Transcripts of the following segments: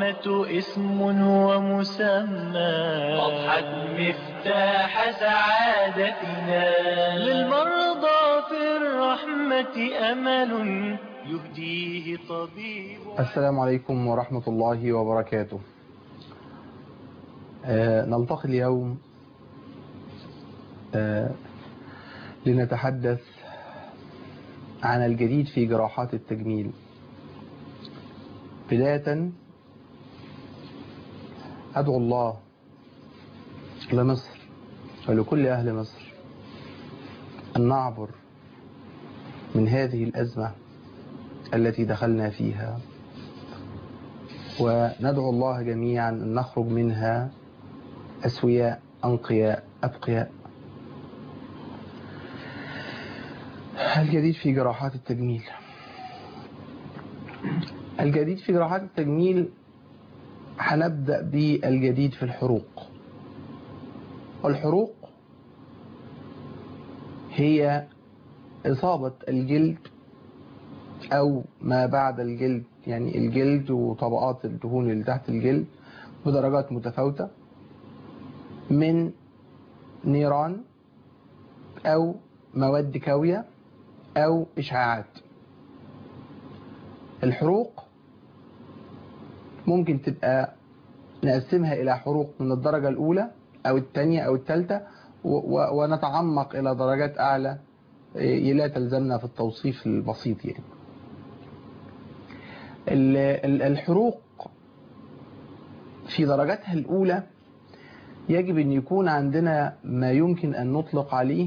الرحمة اسم ومسمى أضحت مفتاح سعادتنا للمرضى في الرحمة أمل يهديه طبيب السلام عليكم ورحمة الله وبركاته آه نلتقي اليوم آه لنتحدث عن الجديد في جراحات التجميل بداية أدعو الله لمصر ولكل أهل مصر أن نعبر من هذه الأزمة التي دخلنا فيها وندعو الله جميعا أن نخرج منها أسوياء أنقياء أبقياء الجديد في جراحات التجميل الجديد في جراحات التجميل هنبدأ بالجديد في الحروق والحروق هي إصابة الجلد أو ما بعد الجلد يعني الجلد وطبقات الدهون اللي تحت الجلد بدرجات متفاوتة من نيران أو مواد كاوية أو إشعاعات الحروق ممكن تبقى نقسمها إلى حروق من الدرجة الأولى أو الثانية أو الثالثة ونتعمق إلى درجات أعلى لا تلزمنا في التوصيف البسيط يعني الحروق في درجاتها الأولى يجب أن يكون عندنا ما يمكن أن نطلق عليه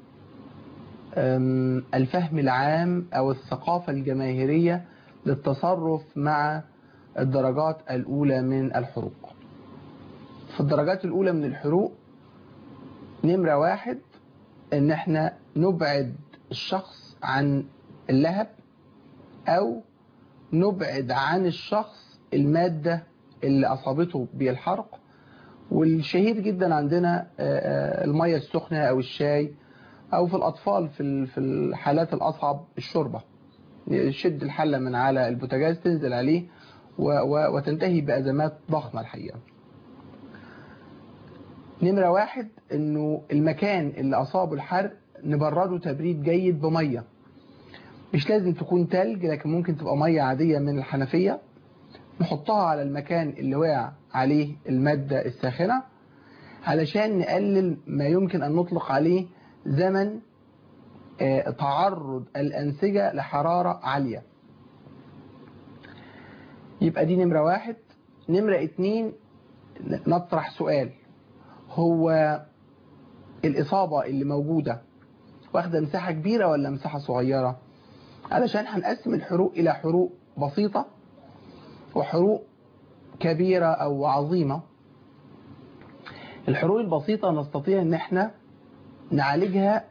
الفهم العام أو الثقافة الجماهيرية للتصرف مع الدرجات الأولى من الحروق في الدرجات الأولى من الحروق نمرة واحد ان احنا نبعد الشخص عن اللهب او نبعد عن الشخص المادة اللي اصابته بالحرق والشهير جدا عندنا المية السخنة او الشاي او في الاطفال في في الحالات الاصعب الشوربة شد الحلة من على البوتاجاز تنزل عليه وتنتهي بأزمات ضخمة الحقيقة نمرة واحد انه المكان اللي اصابه الحرق نبرده تبريد جيد بمية مش لازم تكون تلج لكن ممكن تبقى مية عادية من الحنفية نحطها على المكان اللي وقع عليه المادة الساخنة علشان نقلل ما يمكن ان نطلق عليه زمن تعرض الأنسجة لحرارة عالية يبقى دي نمرة واحد نمرة اتنين نطرح سؤال هو الإصابة اللي موجودة واخدة مساحة كبيرة ولا مساحة صغيرة علشان هنقسم الحروق إلى حروق بسيطة وحروق كبيرة أو عظيمة الحروق البسيطة نستطيع ان احنا نعالجها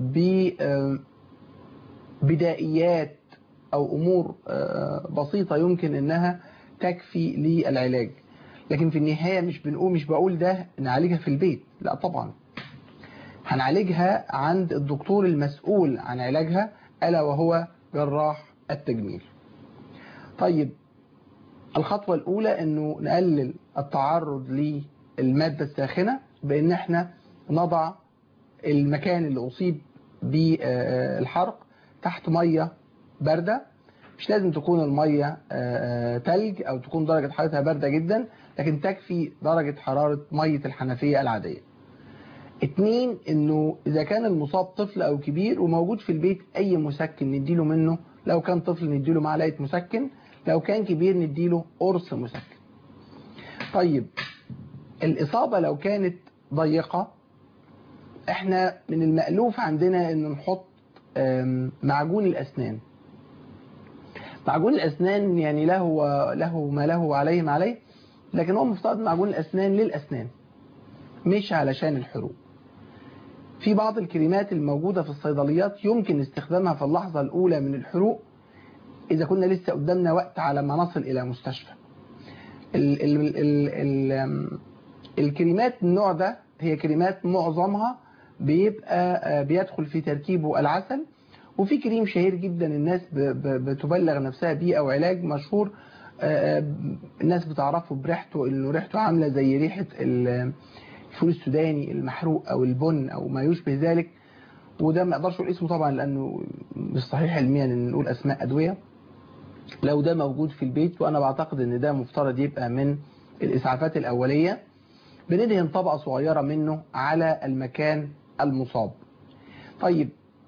ببدائيات أو أمور بسيطة يمكن أنها تكفي للعلاج لكن في النهاية مش بنقول مش بقول ده نعالجها في البيت لا طبعا هنعالجها عند الدكتور المسؤول عن علاجها ألا وهو جراح التجميل طيب الخطوة الأولى أنه نقلل التعرض للمادة الساخنة بأن احنا نضع المكان اللي أصيب بالحرق تحت مية باردة مش لازم تكون المية تلج أو تكون درجة حرارتها باردة جدا لكن تكفي درجة حرارة مية الحنفية العادية اتنين انه اذا كان المصاب طفل او كبير وموجود في البيت اي مسكن نديله منه لو كان طفل نديله معلقة مسكن لو كان كبير نديله قرص مسكن طيب الاصابة لو كانت ضيقة احنا من المألوف عندنا ان نحط معجون الاسنان معجون الاسنان يعني له له ما له وعليه ما عليه لكن هو مفترض معجون الاسنان للاسنان مش علشان الحروق في بعض الكريمات الموجودة في الصيدليات يمكن استخدامها في اللحظة الأولى من الحروق إذا كنا لسه قدامنا وقت على ما نصل إلى مستشفى ال ال ال ال الكريمات النوع ده هي كريمات معظمها بيبقى بيدخل في تركيبه العسل وفي كريم شهير جدا الناس بتبلغ نفسها بيه أو علاج مشهور آه، الناس بتعرفه بريحته انه ريحته عامله زي ريحه ال- الفول السوداني المحروق او البن او ما يشبه ذلك وده ما اقدرش اقول اسمه طبعا لانه مش صحيح علميا ان نقول اسماء ادويه لو ده موجود في البيت وانا بعتقد ان ده مفترض يبقى من الاسعافات الاوليه بندهن طبقه صغيره منه على المكان المصاب طيب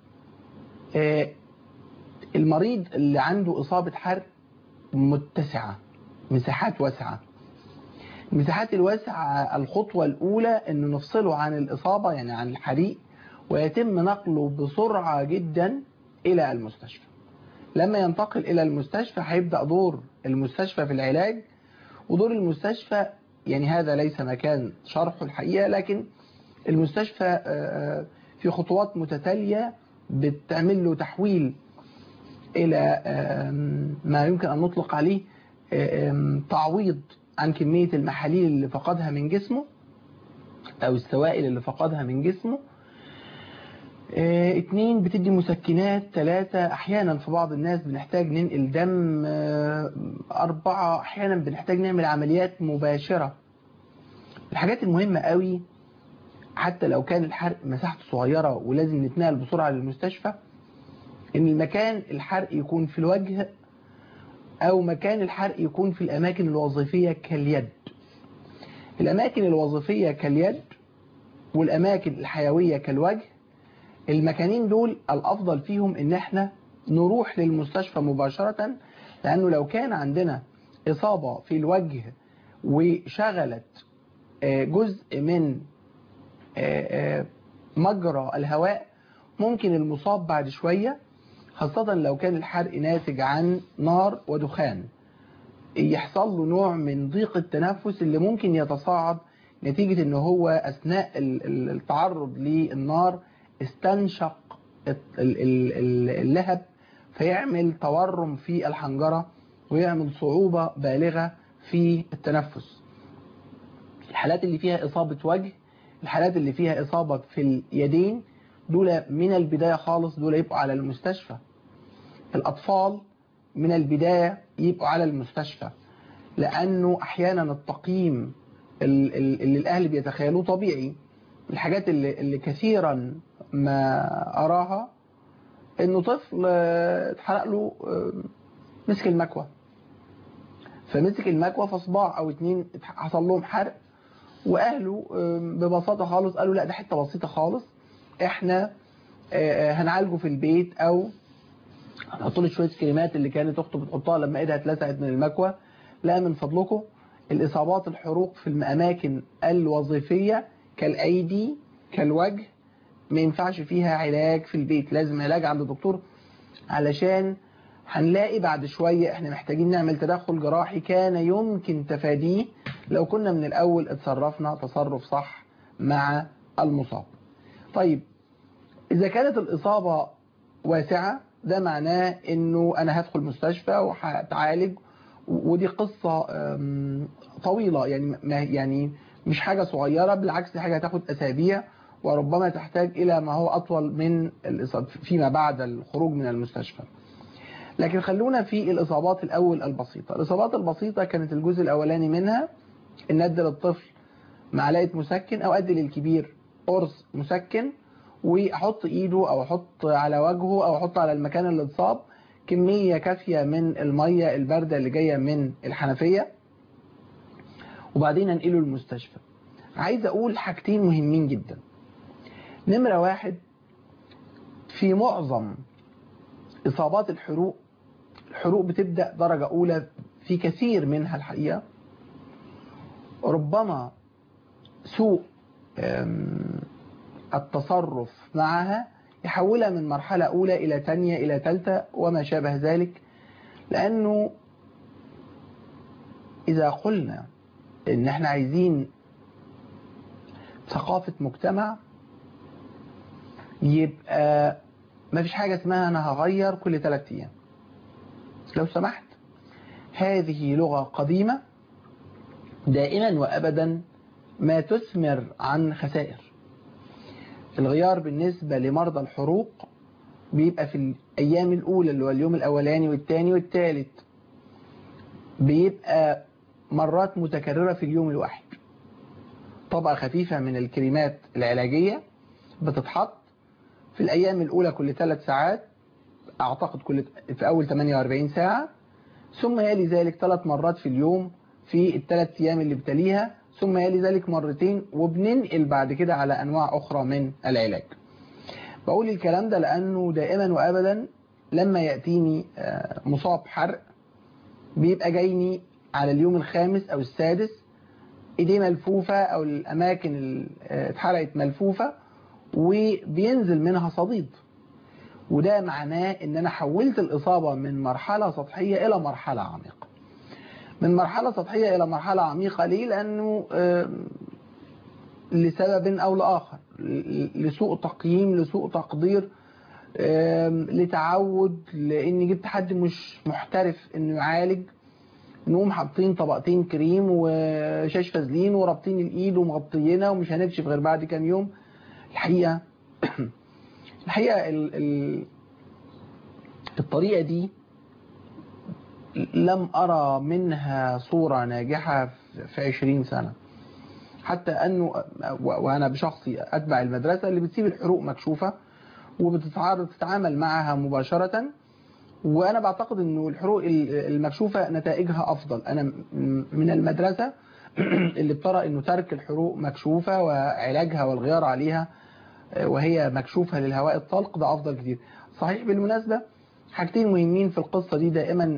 آه، المريض اللي عنده اصابه حرق متسعه مساحات واسعه المساحات الواسعه الخطوه الاولى انه نفصله عن الاصابه يعني عن الحريق ويتم نقله بسرعه جدا الى المستشفى لما ينتقل إلى المستشفى هيبدأ دور المستشفى في العلاج ودور المستشفى يعني هذا ليس مكان شرحه الحقيقة لكن المستشفى آه، آه، في خطوات متتالية بتعمل له تحويل إلى آم، ما يمكن أن نطلق عليه آم، تعويض عن كمية المحاليل اللي فقدها من جسمه أو السوائل اللي فقدها من جسمه آه، اتنين بتدي مسكنات ثلاثة احيانا في بعض الناس بنحتاج ننقل دم آه، اربعة احيانا بنحتاج نعمل عمليات مباشرة الحاجات المهمة قوي حتى لو كان الحرق مساحته صغيرة ولازم نتنقل بسرعة للمستشفى ان المكان الحرق يكون في الوجه او مكان الحرق يكون في الاماكن الوظيفية كاليد الاماكن الوظيفية كاليد والاماكن الحيوية كالوجه المكانين دول الافضل فيهم ان احنا نروح للمستشفى مباشرة لانه لو كان عندنا اصابة في الوجه وشغلت آه، جزء من آه، آه، مجرى الهواء ممكن المصاب بعد شوية خاصة لو كان الحرق ناتج عن نار ودخان يحصل له نوع من ضيق التنفس اللي ممكن يتصاعد نتيجة ان هو اثناء ال- ال- التعرض للنار استنشق ال- ال- ال- اللهب فيعمل تورم في الحنجرة ويعمل صعوبة بالغة في التنفس الحالات اللي فيها إصابة وجه الحالات اللي فيها إصابة في اليدين دول من البداية خالص دول يبقوا على المستشفى الأطفال من البداية يبقوا على المستشفى لأنه أحيانا التقييم ال- ال- اللي الأهل بيتخيلوه طبيعي الحاجات اللي, اللي كثيرا ما أراها إنه طفل آه، اتحرق له آه، مسك المكوى فمسك المكوى فصباع أو اتنين اتح- حصل لهم حرق وأهله آه، ببساطة خالص قالوا لا ده حتة بسيطة خالص احنا آه، آه، هنعالجه في البيت أو هنحط له شويه كريمات اللي كانت اخته بتحطها لما ايدها اتلسعت من المكوى لا من فضلكم الاصابات الحروق في الاماكن الوظيفيه كالايدي كالوجه ما ينفعش فيها علاج في البيت لازم علاج عند دكتور علشان هنلاقي بعد شوية احنا محتاجين نعمل تدخل جراحي كان يمكن تفاديه لو كنا من الاول اتصرفنا تصرف صح مع المصاب طيب اذا كانت الاصابة واسعة ده معناه انه انا هدخل مستشفى وهتعالج ودي قصة أم، طويلة يعني ما يعني مش حاجة صغيرة بالعكس دي حاجة هتاخد اسابيع وربما تحتاج الى ما هو اطول من الإصابة فيما بعد الخروج من المستشفى لكن خلونا في الاصابات الاول البسيطة الاصابات البسيطة كانت الجزء الاولاني منها ان ادي للطفل معلقة مسكن او ادي للكبير قرص مسكن واحط ايده او احط على وجهه او احط على المكان اللي اتصاب كمية كافية من المية الباردة اللي جاية من الحنفية وبعدين انقله المستشفى عايز اقول حاجتين مهمين جدا نمرة واحد في معظم اصابات الحروق الحروق بتبدأ درجة اولى في كثير منها الحقيقة ربما سوء أم، التصرف معها يحولها من مرحلة أولى إلى تانية إلى تالتة وما شابه ذلك لأنه إذا قلنا إن إحنا عايزين ثقافة مجتمع يبقى ما فيش حاجة اسمها أنا هغير كل ثلاثة أيام لو سمحت هذه لغة قديمة دائما وأبدا ما تثمر عن خسائر الغيار بالنسبة لمرضى الحروق بيبقى في الأيام الأولى اللي هو اليوم الأولاني والثاني والثالث بيبقى مرات متكررة في اليوم الواحد طبقة خفيفة من الكريمات العلاجية بتتحط في الأيام الأولى كل ثلاث ساعات أعتقد كل في أول 48 ساعة ثم يلي ذلك ثلاث مرات في اليوم في الثلاث أيام اللي بتليها ثم يلي ذلك مرتين وبننقل بعد كده على أنواع أخرى من العلاج بقول الكلام ده لأنه دائما وأبدا لما يأتيني مصاب حرق بيبقى جايني على اليوم الخامس أو السادس ايديه ملفوفة أو الأماكن اللي اتحرقت ملفوفة وبينزل منها صديد وده معناه ان انا حولت الإصابة من مرحلة سطحية إلى مرحلة عميقة من مرحلة سطحية إلى مرحلة عميقة ليه لأنه لسبب أو لآخر لسوء تقييم لسوء تقدير لتعود لأني جبت حد مش محترف إنه يعالج نقوم حاطين طبقتين كريم وشاش فازلين ورابطين الإيد ومغطينها ومش هنكشف غير بعد كام يوم الحقيقة الحقيقة ال ال الطريقة دي لم أرى منها صورة ناجحة في عشرين سنة حتى أنه وأنا بشخصي أتبع المدرسة اللي بتسيب الحروق مكشوفة وبتتعارض تتعامل معها مباشرة وأنا بعتقد أنه الحروق المكشوفة نتائجها أفضل أنا من المدرسة اللي بترى أنه ترك الحروق مكشوفة وعلاجها والغيار عليها وهي مكشوفة للهواء الطلق ده أفضل كتير صحيح بالمناسبة حاجتين مهمين في القصة دي دائما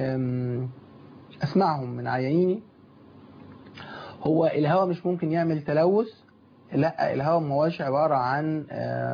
أسمعهم من عيانيني هو الهواء مش ممكن يعمل تلوث لا الهواء ما هوش عبارة عن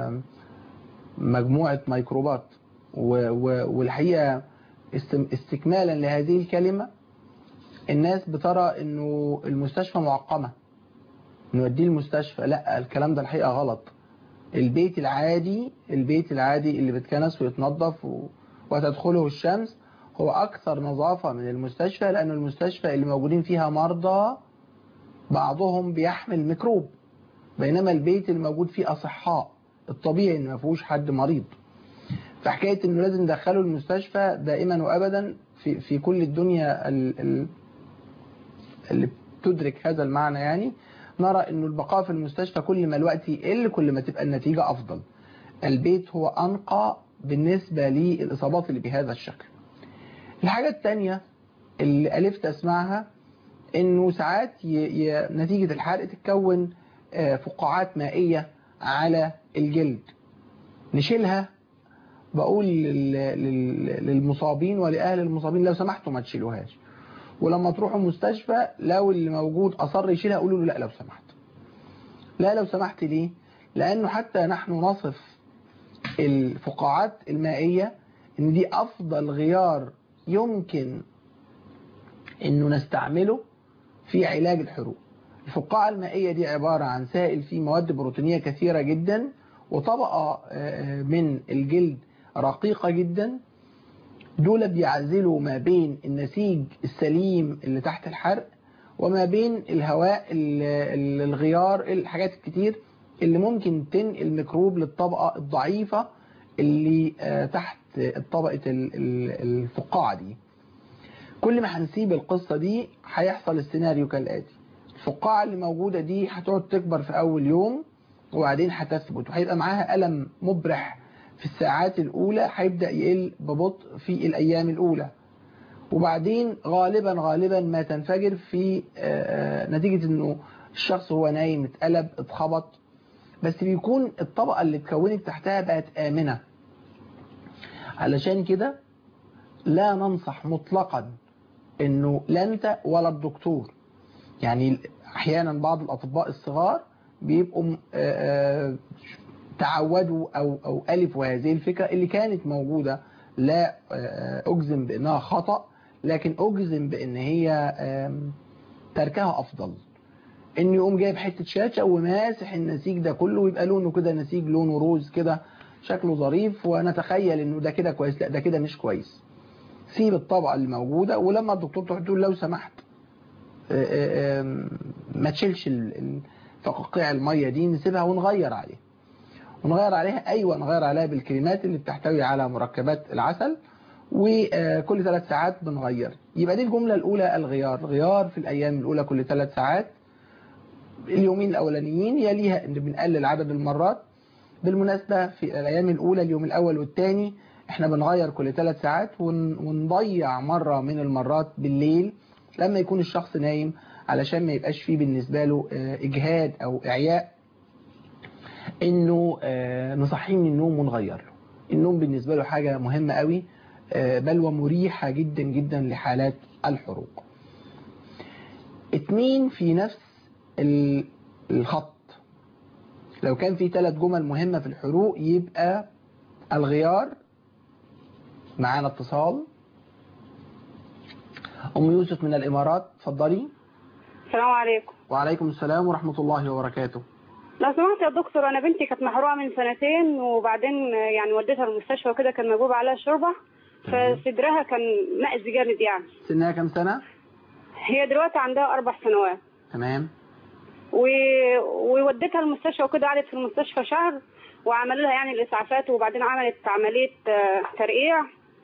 مجموعة ميكروبات والحقيقة استكمالا لهذه الكلمة الناس بترى انه المستشفى معقمة نوديه المستشفى لا الكلام ده الحقيقة غلط البيت العادي البيت العادي اللي بتكنس ويتنظف و... وتدخله الشمس هو أكثر نظافة من المستشفى لأن المستشفى اللي موجودين فيها مرضى بعضهم بيحمل ميكروب بينما البيت اللي موجود فيه أصحاء الطبيعي إن ما فيهوش حد مريض فحكاية إنه لازم ندخله المستشفى دائما وأبدا في في كل الدنيا اللي بتدرك هذا المعنى يعني نرى انه البقاء في المستشفى كل ما الوقت يقل كل ما تبقى النتيجة افضل البيت هو انقى بالنسبة للاصابات اللي بهذا الشكل الحاجة الثانية اللي ألفت اسمعها انه ساعات ي... ي... نتيجة الحرق تتكون فقاعات مائية على الجلد نشيلها بقول لل... لل... للمصابين ولأهل المصابين لو سمحتوا ما تشيلوهاش ولما تروحوا المستشفى لو اللي موجود أصر يشيلها قولوا له لا لو سمحت لا لو سمحت ليه لأنه حتى نحن نصف الفقاعات المائية ان دي أفضل غيار يمكن انه نستعمله في علاج الحروق الفقاعة المائية دي عبارة عن سائل فيه مواد بروتينية كثيرة جدا وطبقة من الجلد رقيقة جدا دول بيعزلوا ما بين النسيج السليم اللي تحت الحرق وما بين الهواء الغيار الحاجات الكتير اللي ممكن تنقل ميكروب للطبقة الضعيفة اللي تحت طبقة الفقاعة دي كل ما هنسيب القصة دي هيحصل السيناريو كالآتي الفقاعة اللي موجودة دي هتقعد تكبر في أول يوم وبعدين هتثبت وهيبقى معاها ألم مبرح في الساعات الأولى هيبدأ يقل ببطء في الأيام الأولى وبعدين غالبا غالبا ما تنفجر في نتيجة أنه الشخص هو نايم اتقلب اتخبط بس بيكون الطبقة اللي اتكونت تحتها بقت آمنة علشان كده لا ننصح مطلقا انه لا انت ولا الدكتور يعني احيانا بعض الاطباء الصغار بيبقوا تعودوا او او الفوا هذه الفكره اللي كانت موجوده لا اجزم بانها خطا لكن اجزم بان هي تركها افضل انه يقوم جايب حته شاشه وماسح النسيج ده كله ويبقى لونه كده نسيج لونه روز كده شكله ظريف ونتخيل انه ده كده كويس لا ده كده مش كويس سيب الطبقه اللي موجوده ولما الدكتور تروح تقول لو سمحت ما تشيلش فقاقيع الميه دي نسيبها ونغير عليها ونغير عليها ايوه نغير عليها بالكريمات اللي بتحتوي على مركبات العسل وكل ثلاث ساعات بنغير يبقى دي الجملة الأولى الغيار الغيار في الأيام الأولى كل ثلاث ساعات اليومين الأولانيين يليها إن بنقلل عدد المرات بالمناسبة في الأيام الأولى اليوم الأول والثاني احنا بنغير كل ثلاث ساعات ون- ونضيع مرة من المرات بالليل لما يكون الشخص نايم علشان ما يبقاش فيه بالنسبة له آه، إجهاد أو إعياء إنه آه، نصحيه من النوم ونغير له النوم بالنسبة له حاجة مهمة قوي آه، بل ومريحة جدا جدا لحالات الحروق اتنين في نفس ال- الخط لو كان في ثلاث جمل مهمة في الحروق يبقى الغيار معانا اتصال أم يوسف من الإمارات اتفضلي السلام عليكم وعليكم السلام ورحمة الله وبركاته لو سمحت يا دكتور انا بنتي كانت محروقه من سنتين وبعدين يعني وديتها المستشفى وكده كان مجوب عليها شوربه فصدرها كان مأذي جامد يعني سنها كم سنة هي دلوقتي عندها اربع سنوات تمام و... ووديتها المستشفى وكده قعدت في المستشفى شهر وعملوا لها يعني الاسعافات وبعدين عملت عمليه آه، ترقيع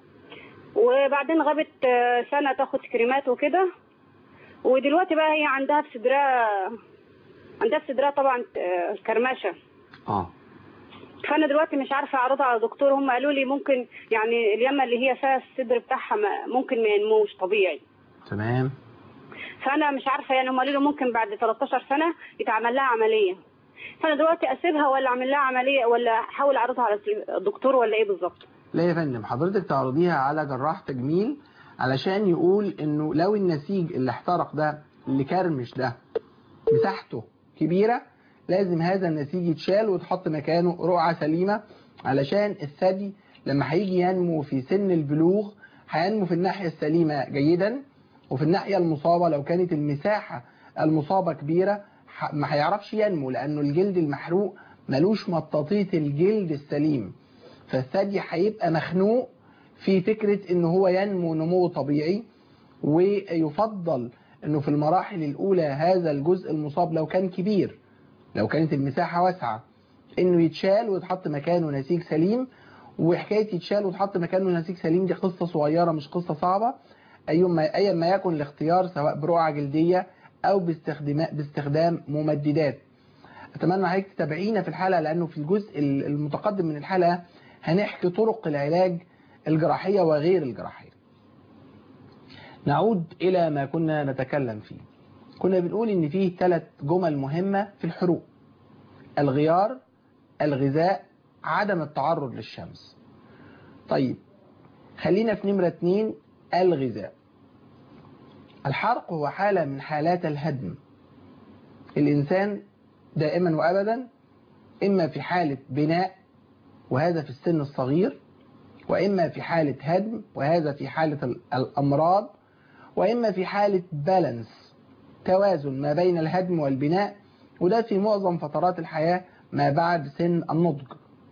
وبعدين غابت آه، سنه تاخد كريمات وكده ودلوقتي بقى هي عندها في صدرها عندها في صدرها طبعا آه، كرمشه اه فانا دلوقتي مش عارفه اعرضها على دكتور هم قالوا لي ممكن يعني اليمه اللي هي فيها الصدر بتاعها ما- ممكن ما ينموش طبيعي تمام فانا مش عارفه يعني هم قالوا لي ممكن بعد 13 سنه يتعمل لها عمليه فانا دلوقتي اسيبها ولا اعمل لها عمليه ولا احاول اعرضها على الدكتور ولا ايه بالظبط لا يا فندم حضرتك تعرضيها على جراح تجميل علشان يقول انه لو النسيج اللي احترق ده اللي كرمش ده مساحته كبيرة لازم هذا النسيج يتشال وتحط مكانه رقعة سليمة علشان الثدي لما هيجي ينمو في سن البلوغ هينمو في الناحية السليمة جيدا وفي الناحية المصابة لو كانت المساحة المصابة كبيرة ح- ما هيعرفش ينمو لأنه الجلد المحروق ملوش مطاطية الجلد السليم فالثدي هيبقى مخنوق في فكرة ان هو ينمو نمو طبيعي ويفضل انه في المراحل الاولى هذا الجزء المصاب لو كان كبير لو كانت المساحة واسعة انه يتشال ويتحط مكانه نسيج سليم وحكاية يتشال ويتحط مكانه نسيج سليم دي قصة صغيرة مش قصة صعبة أيما أيا ما يكن الاختيار سواء برقعة جلدية أو باستخدام باستخدام ممددات أتمنى حضرتك تتابعينا في الحلقة لأنه في الجزء المتقدم من الحلقة هنحكي طرق العلاج الجراحية وغير الجراحية نعود إلى ما كنا نتكلم فيه كنا بنقول إن فيه ثلاث جمل مهمة في الحروق الغيار الغذاء عدم التعرض للشمس طيب خلينا في نمرة اتنين الغذاء الحرق هو حالة من حالات الهدم الإنسان دائما وأبدا إما في حالة بناء وهذا في السن الصغير وإما في حالة هدم وهذا في حالة الأمراض وإما في حالة بالانس توازن ما بين الهدم والبناء وده في معظم فترات الحياة ما بعد سن النضج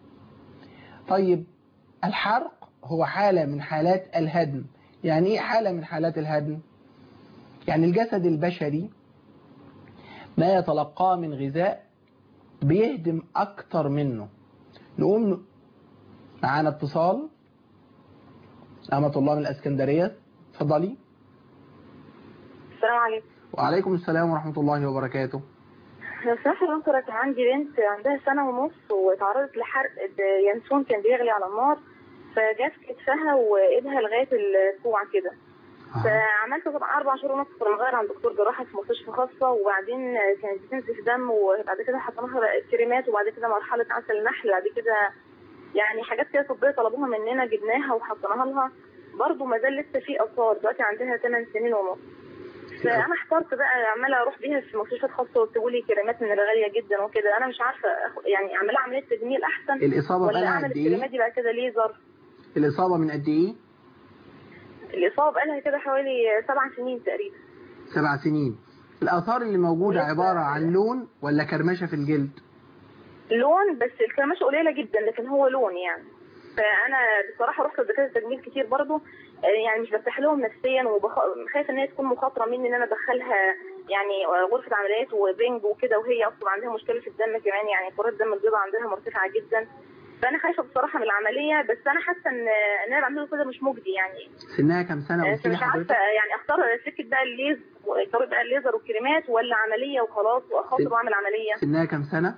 طيب الحرق هو حالة من حالات الهدم يعني ايه حالة من حالات الهدم يعني الجسد البشري ما يتلقاه من غذاء بيهدم أكتر منه نقوم معانا اتصال أمة الله من الأسكندرية اتفضلي السلام عليكم وعليكم السلام ورحمة الله وبركاته لو سمحت يا دكتور كان عندي بنت عندها سنة ونص واتعرضت لحرق د- ينسون كان بيغلي على النار فجات كتفها وايدها لغاية الكوع كده فعملت طبعا أربع شهور ونص في المغير عند دكتور جراحة في مستشفى خاصة وبعدين كانت بتنزف دم وبعد كده حطينا لها كريمات وبعد كده مرحلة عسل النحل بعد كده يعني حاجات كده طبية طلبوها مننا جبناها وحطيناها لها برضه ما زال لسه في آثار دلوقتي عندها 8 سنين ونص فانا احترت بقى عماله اروح بيها في مستشفيات خاصه ويكتبوا لي كريمات من الغاليه جدا وكده انا مش عارفه أخ- يعني اعملها عمليه تجميل احسن الإصابة ولا بقالها اعمل قد الكريمات إيه؟ دي بعد كده ليزر الإصابة من قد إيه؟ الاصابه بقالها كده حوالي سبع سنين تقريبا سبع سنين الآثار اللي موجودة ولسه- عبارة عن لون ولا كرمشة في الجلد؟ لون بس الكرمشه قليله جدا لكن هو لون يعني فانا بصراحه رحت لدكاتره تجميل كتير برضو آه، يعني مش برتاح لهم نفسيا وخايفه ان هي تكون مخاطره مني ان انا ادخلها يعني آه، غرفه عمليات وبنج وكده وهي اصلا عندها مشكله في الدم كمان يعني كرات الدم البيضاء عندها مرتفعه جدا فانا خايفه بصراحه من العمليه بس انا حاسه ان ان انا بعمله كده مش مجدي يعني سنها كام سنة آه، قلت لي فمش عارفه حضرتك يعني اختار سكه بقى الليز طريق بقى الليزر والكريمات ولا عمليه وخلاص واخاطر سن- واعمل عمليه سنها كام سنة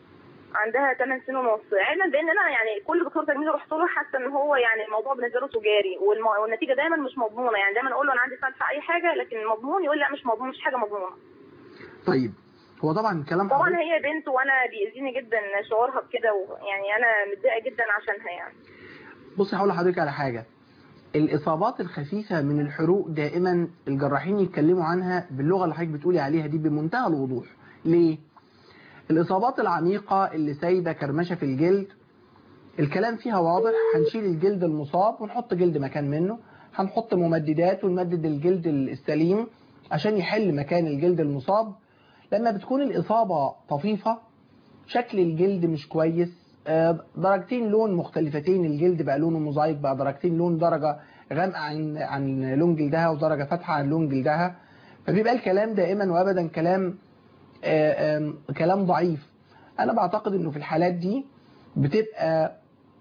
عندها 8 سنين ونص علما بان انا يعني كل دكتور تجميل رحت له حاسه ان هو يعني الموضوع بالنسبه له تجاري والم- والنتيجه دايما مش مضمونه يعني دايما اقول له انا عندي فتح اي حاجه لكن مضمون يقول لا مش مضمون مش حاجه مضمونه طيب هو طبعا كلام طبعا حضرتك هي بنت وانا بيأذيني جدا شعورها بكده ويعني انا متضايقه جدا عشانها يعني بصي هقول لحضرتك على حاجة الإصابات الخفيفة من الحروق دائما الجراحين يتكلموا عنها باللغة اللي حضرتك بتقولي عليها دي بمنتهى الوضوح ليه؟ الإصابات العميقة اللي سايبة كرمشة في الجلد الكلام فيها واضح هنشيل الجلد المصاب ونحط جلد مكان منه هنحط ممددات ونمدد الجلد السليم عشان يحل مكان الجلد المصاب لما بتكون الإصابة طفيفة شكل الجلد مش كويس آه، درجتين لون مختلفتين الجلد بقى لونه موزايك بقى درجتين لون درجة غامقة عن عن لون جلدها ودرجة فاتحة عن لون جلدها فبيبقى الكلام دائما وابدا كلام آه، آم، كلام ضعيف انا بعتقد انه في الحالات دي بتبقى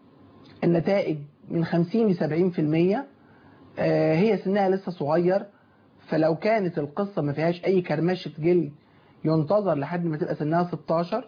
النتائج من 50 ل 70% آه، هي سنها لسه صغير فلو كانت القصة ما فيهاش اي كرمشة جلد ينتظر لحد ما تبقى سنها 16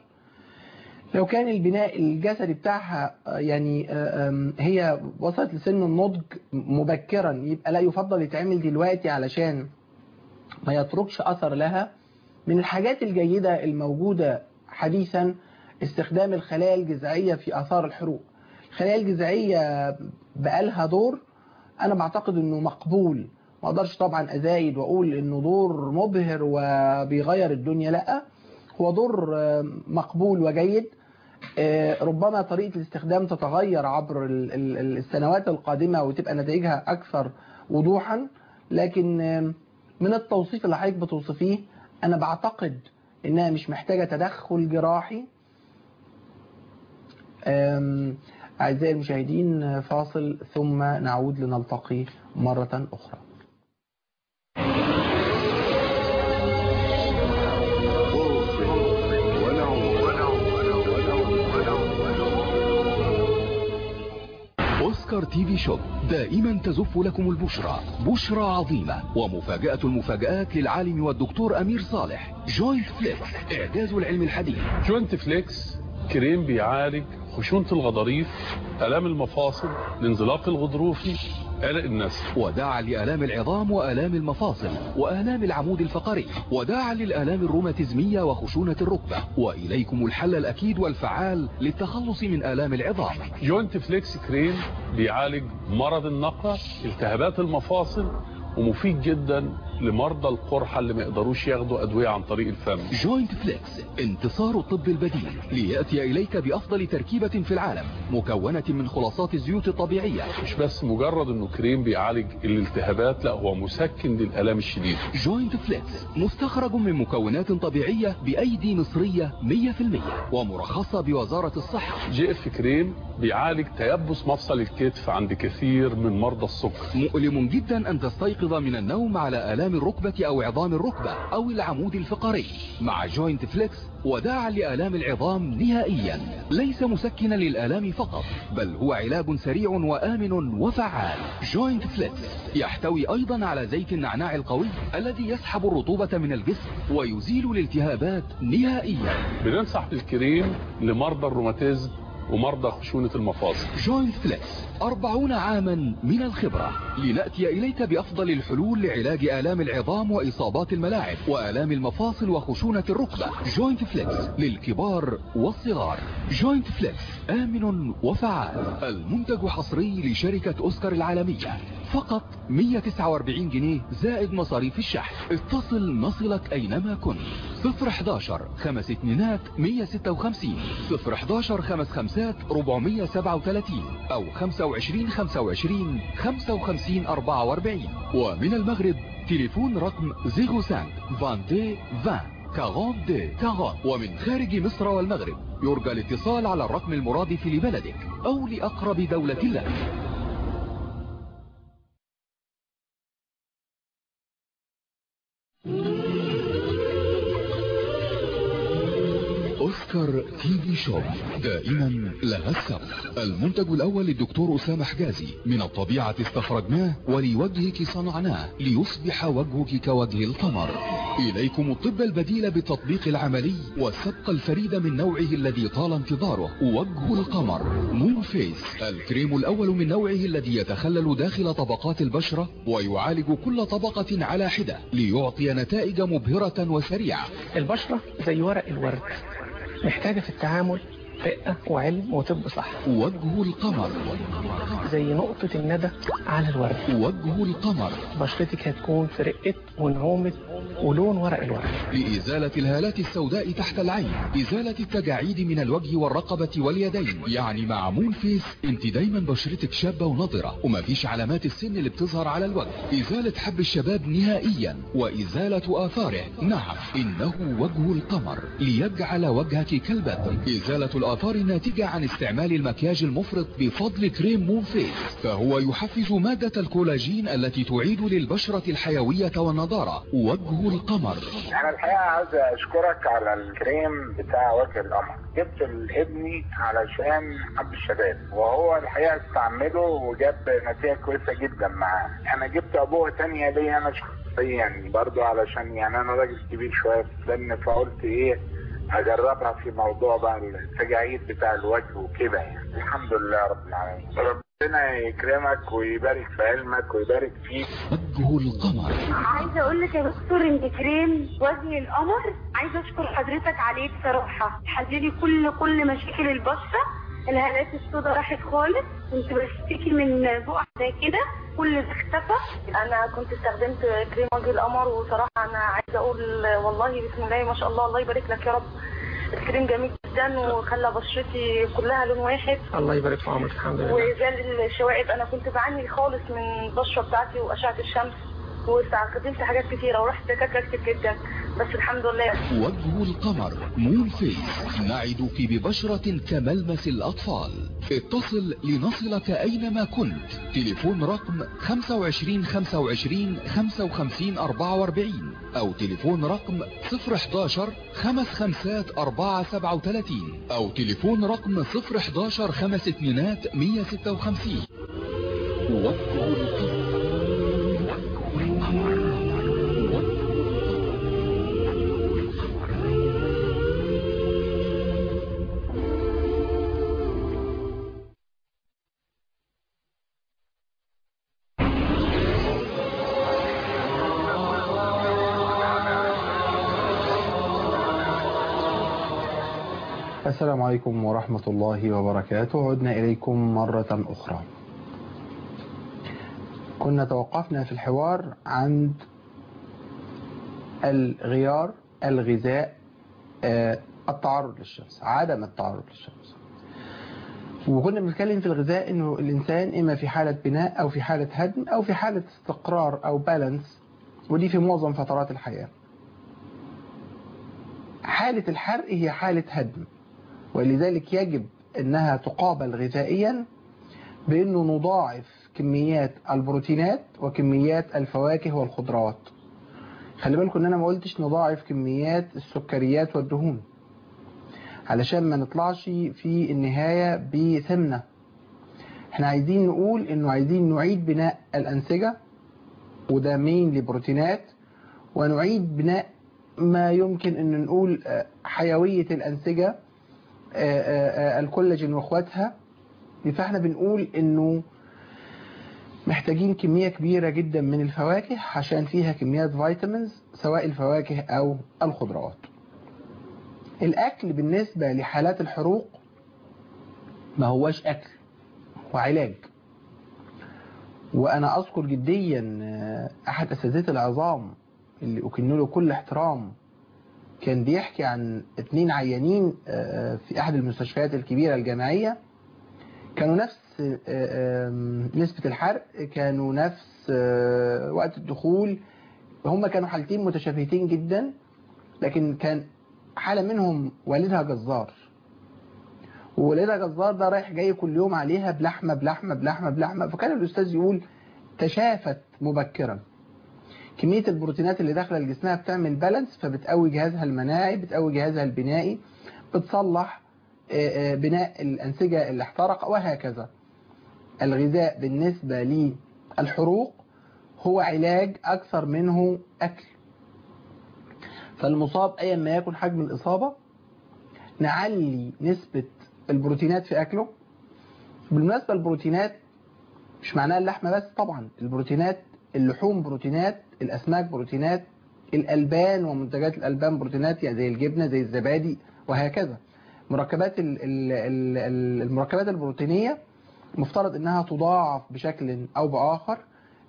لو كان البناء الجسدي بتاعها آه، يعني آه، آم، هي وصلت لسن النضج مبكرا يبقى لا يفضل يتعمل دلوقتي علشان ما يتركش أثر لها من الحاجات الجيدة الموجودة حديثا استخدام الخلايا الجذعية في آثار الحروق الخلايا الجذعية بقالها دور أنا بعتقد أنه مقبول ما أقدرش طبعا أزايد وأقول أنه دور مبهر وبيغير الدنيا لأ هو دور آه، مقبول وجيد آه، ربما طريقة الاستخدام تتغير عبر ال- ال- ال- السنوات القادمة وتبقى نتائجها أكثر وضوحا لكن آه، من التوصيف اللي حضرتك بتوصفيه أنا بعتقد إنها مش محتاجة تدخل جراحي آم، أعزائي المشاهدين آه، فاصل ثم نعود لنلتقي مرة أخرى أوسكار تي في شوب دائما تزف لكم البشرى بشرى عظيمة ومفاجأة المفاجآت للعالم والدكتور أمير صالح جوينت فليكس إعجاز العلم الحديث جوينت فليكس كريم بيعالج خشونة الغضاريف آلام المفاصل الانزلاق الغضروفي قلق النسل وداعا لآلام العظام وآلام المفاصل وآلام العمود الفقري وداعا للآلام الروماتيزمية وخشونة الركبة وإليكم الحل الأكيد والفعال للتخلص من آلام العظام جوينت فليكس كريم بيعالج مرض النقع التهابات المفاصل ومفيد جدا لمرضى القرحة اللي ما يقدروش ياخدوا أدوية عن طريق الفم جوينت فليكس انتصار الطب البديل ليأتي إليك بأفضل تركيبة في العالم مكونة من خلاصات الزيوت الطبيعية مش بس مجرد انه كريم بيعالج الالتهابات لا هو مسكن للآلام الشديدة جوينت فليكس مستخرج من مكونات طبيعية بأيدي مصرية 100% ومرخصة بوزارة الصحة جي اف كريم بيعالج تيبس مفصل الكتف عند كثير من مرضى السكر مؤلم جدا أن تستيقظ من النوم على آلام الركبة أو عظام الركبة أو العمود الفقري مع جوينت فليكس وداعا لآلام العظام نهائيا ليس مسكنا للآلام فقط بل هو علاج سريع وآمن وفعال جوينت فليكس يحتوي أيضا على زيت النعناع القوي الذي يسحب الرطوبة من الجسم ويزيل الالتهابات نهائيا بننصح بالكريم لمرضى الروماتيزم ومرضى خشونة المفاصل جوينت فليكس أربعون عاما من الخبرة لنأتي إليك بأفضل الحلول لعلاج آلام العظام وإصابات الملاعب وآلام المفاصل وخشونة الركبة جوينت فليكس للكبار والصغار جوينت فليكس آمن وفعال المنتج حصري لشركة أوسكار العالمية فقط 149 جنيه زائد مصاريف الشحن اتصل نصلك أينما كنت 011 خمس اتنينات 156 011 خمس خمسات 437 أو 25 25 55 44 ومن المغرب تليفون رقم 05 22 20 42 40 ومن خارج مصر والمغرب يرجى الاتصال على الرقم المرادف لبلدك أو لأقرب دولة لك أوسكار سكر تي في شوب دائما لها السبق المنتج الأول للدكتور أسامة حجازي من الطبيعة استخرجناه ولوجهك صنعناه ليصبح وجهك كوجه القمر إليكم الطب البديل بالتطبيق العملي والسبق الفريد من نوعه الذي طال انتظاره وجه القمر مون فيس الكريم الأول من نوعه الذي يتخلل داخل طبقات البشرة ويعالج كل طبقة على حدة ليعطي نتائج مبهرة وسريعة البشرة زي ورق الورد محتاجة في التعامل رقة وعلم وطب صح وجه القمر زي نقطة الندى على الورد وجه القمر بشرتك هتكون في رقة ونعومة ولون ورق الورد لإزالة الهالات السوداء تحت العين إزالة التجاعيد من الوجه والرقبة واليدين يعني مع مون فيس انت دايما بشرتك شابة ونضرة ومفيش علامات السن اللي بتظهر على الوجه إزالة حب الشباب نهائيا وإزالة آثاره نعم إنه وجه القمر ليجعل وجهك كالبدر إزالة الآثار الناتجة عن استعمال المكياج المفرط بفضل كريم مون فيس فهو يحفز مادة الكولاجين التي تعيد للبشرة الحيوية والنضارة وجه القمر انا الحقيقه عاوز اشكرك على الكريم بتاع وجه القمر جبت لابني علشان حب الشباب وهو الحقيقه استعمله وجاب نتيجه كويسه جدا معاه انا جبت ابوه تانية ليا انا شخصيا برضو علشان يعني انا راجل كبير شويه في السن فقلت ايه اجربها في موضوع بقى التجاعيد بتاع الوجه وكده يعني الحمد لله رب العالمين ربنا يكرمك ويبارك في علمك ويبارك فيك وجه القمر عايزه اقول لك يا دكتور انت كريم وجه القمر عايزه اشكر حضرتك عليه بصراحه حللي كل كل مشاكل البشره الهالات السوداء راحت خالص كنت بشتكي من بقع زي كده كل ده اختفى انا كنت استخدمت كريم وجه القمر وصراحه انا عايزه اقول والله بسم الله ما شاء الله الله يبارك لك يا رب الكريم جميل جدا وخلى بشرتي كلها لون واحد الله يبارك في عمرك الحمد لله وزال الشوائب انا كنت بعاني خالص من البشره بتاعتي واشعه الشمس واستخدمت حاجات كتيره ورحت دكاتره كتير جدا بس الحمد لله وجه القمر مون فيس نعدك ببشرة كملمس الأطفال اتصل لنصلك أينما كنت تليفون رقم 25 25 55 44 أو تليفون رقم 011 خمس خمسات 4 37 أو تليفون رقم 011 خمس اتنينات 156 وجه القمر السلام عليكم ورحمة الله وبركاته عدنا إليكم مرة أخرى كنا توقفنا في الحوار عند الغيار الغذاء آه، التعرض للشمس عدم التعرض للشمس وكنا بنتكلم في الغذاء انه الانسان اما في حالة بناء او في حالة هدم او في حالة استقرار او بالانس ودي في معظم فترات الحياة حالة الحرق هي حالة هدم ولذلك يجب انها تقابل غذائيا بانه نضاعف كميات البروتينات وكميات الفواكه والخضروات خلي بالكم ان انا ما قلتش نضاعف كميات السكريات والدهون علشان ما نطلعش في النهاية بسمنة احنا عايزين نقول انه عايزين نعيد بناء الانسجة وده مين لبروتينات ونعيد بناء ما يمكن ان نقول آه، حيوية الانسجة آه، آه، آه، الكولاجين واخواتها فاحنا بنقول انه محتاجين كمية كبيرة جدا من الفواكه عشان فيها كميات فيتامينز سواء الفواكه او الخضروات الاكل بالنسبة لحالات الحروق ما هواش اكل وعلاج وانا اذكر جديا آه، احد اساتذه العظام اللي اكن له كل احترام كان بيحكي عن اتنين عيانين آه، في احد المستشفيات الكبيرة الجامعية كانوا نفس آه، آم، نسبة الحرق كانوا نفس آه، وقت الدخول هم كانوا حالتين متشابهتين جدا لكن كان حالة منهم والدها جزار ووالدها جزار ده رايح جاي كل يوم عليها بلحمة بلحمة بلحمة بلحمة فكان الأستاذ يقول تشافت مبكرا كمية البروتينات اللي داخلة لجسمها بتعمل بالانس فبتقوي جهازها المناعي بتقوي جهازها البنائي بتصلح آه، آه، بناء الأنسجة اللي احترق وهكذا الغذاء بالنسبة للحروق هو علاج أكثر منه أكل فالمصاب أيا ما يكن حجم الإصابة نعلي نسبة البروتينات في أكله بالمناسبة البروتينات مش معناها اللحمة بس طبعا البروتينات اللحوم بروتينات الأسماك بروتينات الألبان ومنتجات الألبان بروتينات يعني زي الجبنة زي الزبادي وهكذا مركبات ال- ال- ال- ال- المركبات البروتينية مفترض انها تضاعف بشكل او باخر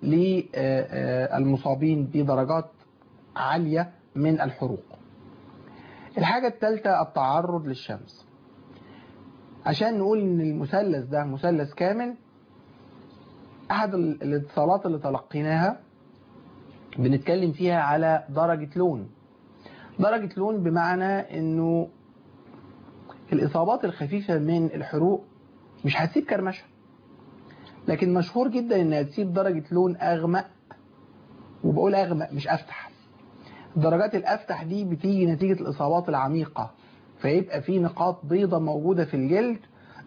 للمصابين بدرجات عالية من الحروق الحاجة الثالثة التعرض للشمس عشان نقول ان المثلث ده مثلث كامل احد ال- الاتصالات اللي تلقيناها بنتكلم فيها على درجة لون درجة لون بمعنى انه الاصابات الخفيفة من الحروق مش هتسيب كرمشة لكن مشهور جدا انها تسيب درجة لون اغمق وبقول اغمق مش افتح الدرجات الافتح دي بتيجي نتيجة الاصابات العميقة فيبقى في نقاط بيضة موجودة في الجلد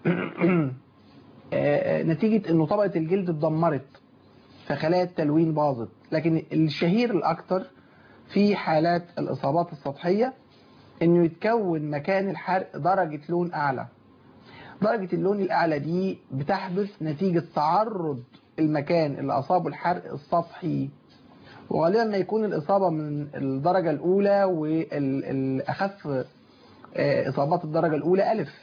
آه، نتيجة انه طبقة الجلد اتدمرت فخلايا التلوين باظت لكن الشهير الاكتر في حالات الاصابات السطحية انه يتكون مكان الحرق درجة لون اعلى درجة اللون الأعلى دي بتحدث نتيجة تعرض المكان اللي أصابه الحرق السطحي وغالبا ما يكون الإصابة من الدرجة الأولى والأخف إصابات الدرجة الأولى ألف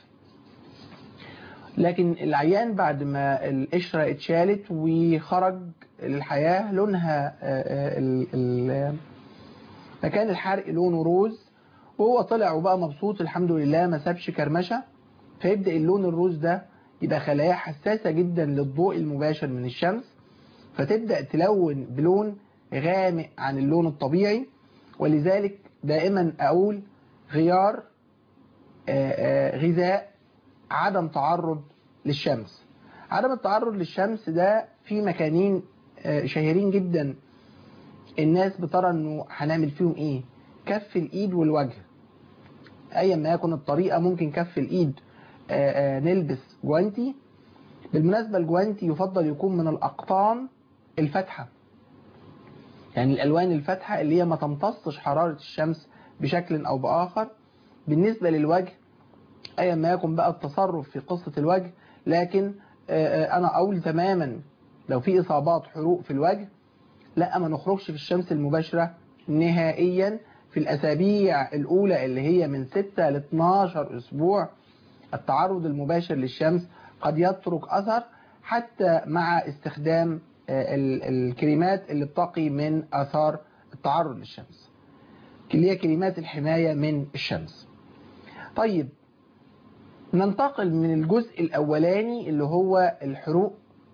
لكن العيان بعد ما القشرة اتشالت وخرج للحياة لونها آه، ال- ال- مكان الحرق لونه روز وهو طلع وبقى مبسوط الحمد لله ما سابش كرمشة فيبدأ اللون الروز ده يبقى خلايا حساسة جدا للضوء المباشر من الشمس فتبدأ تلون بلون غامق عن اللون الطبيعي ولذلك دائما أقول غيار آه، آه، غذاء عدم تعرض للشمس عدم التعرض للشمس ده في مكانين آه، شهيرين جدا الناس بترى انه هنعمل فيهم ايه كف الايد والوجه ايا ما يكن الطريقة ممكن كف الايد آه، آه، نلبس جوانتي بالمناسبة الجوانتي يفضل يكون من الأقطان الفاتحة يعني الألوان الفاتحة اللي هي ما تمتصش حرارة الشمس بشكل أو بآخر بالنسبة للوجه أيا ما يكن بقى التصرف في قصة الوجه لكن آه، آه، أنا أقول تماما لو في إصابات حروق في الوجه لا ما نخرجش في الشمس المباشرة نهائيا في الأسابيع الأولى اللي هي من 6 ل 12 أسبوع التعرض المباشر للشمس قد يترك أثر حتى مع استخدام آه، ال- الكريمات اللي بتقي من آثار التعرض للشمس اللي هي كريمات الحماية من الشمس طيب ننتقل من الجزء الأولاني اللي هو الحروق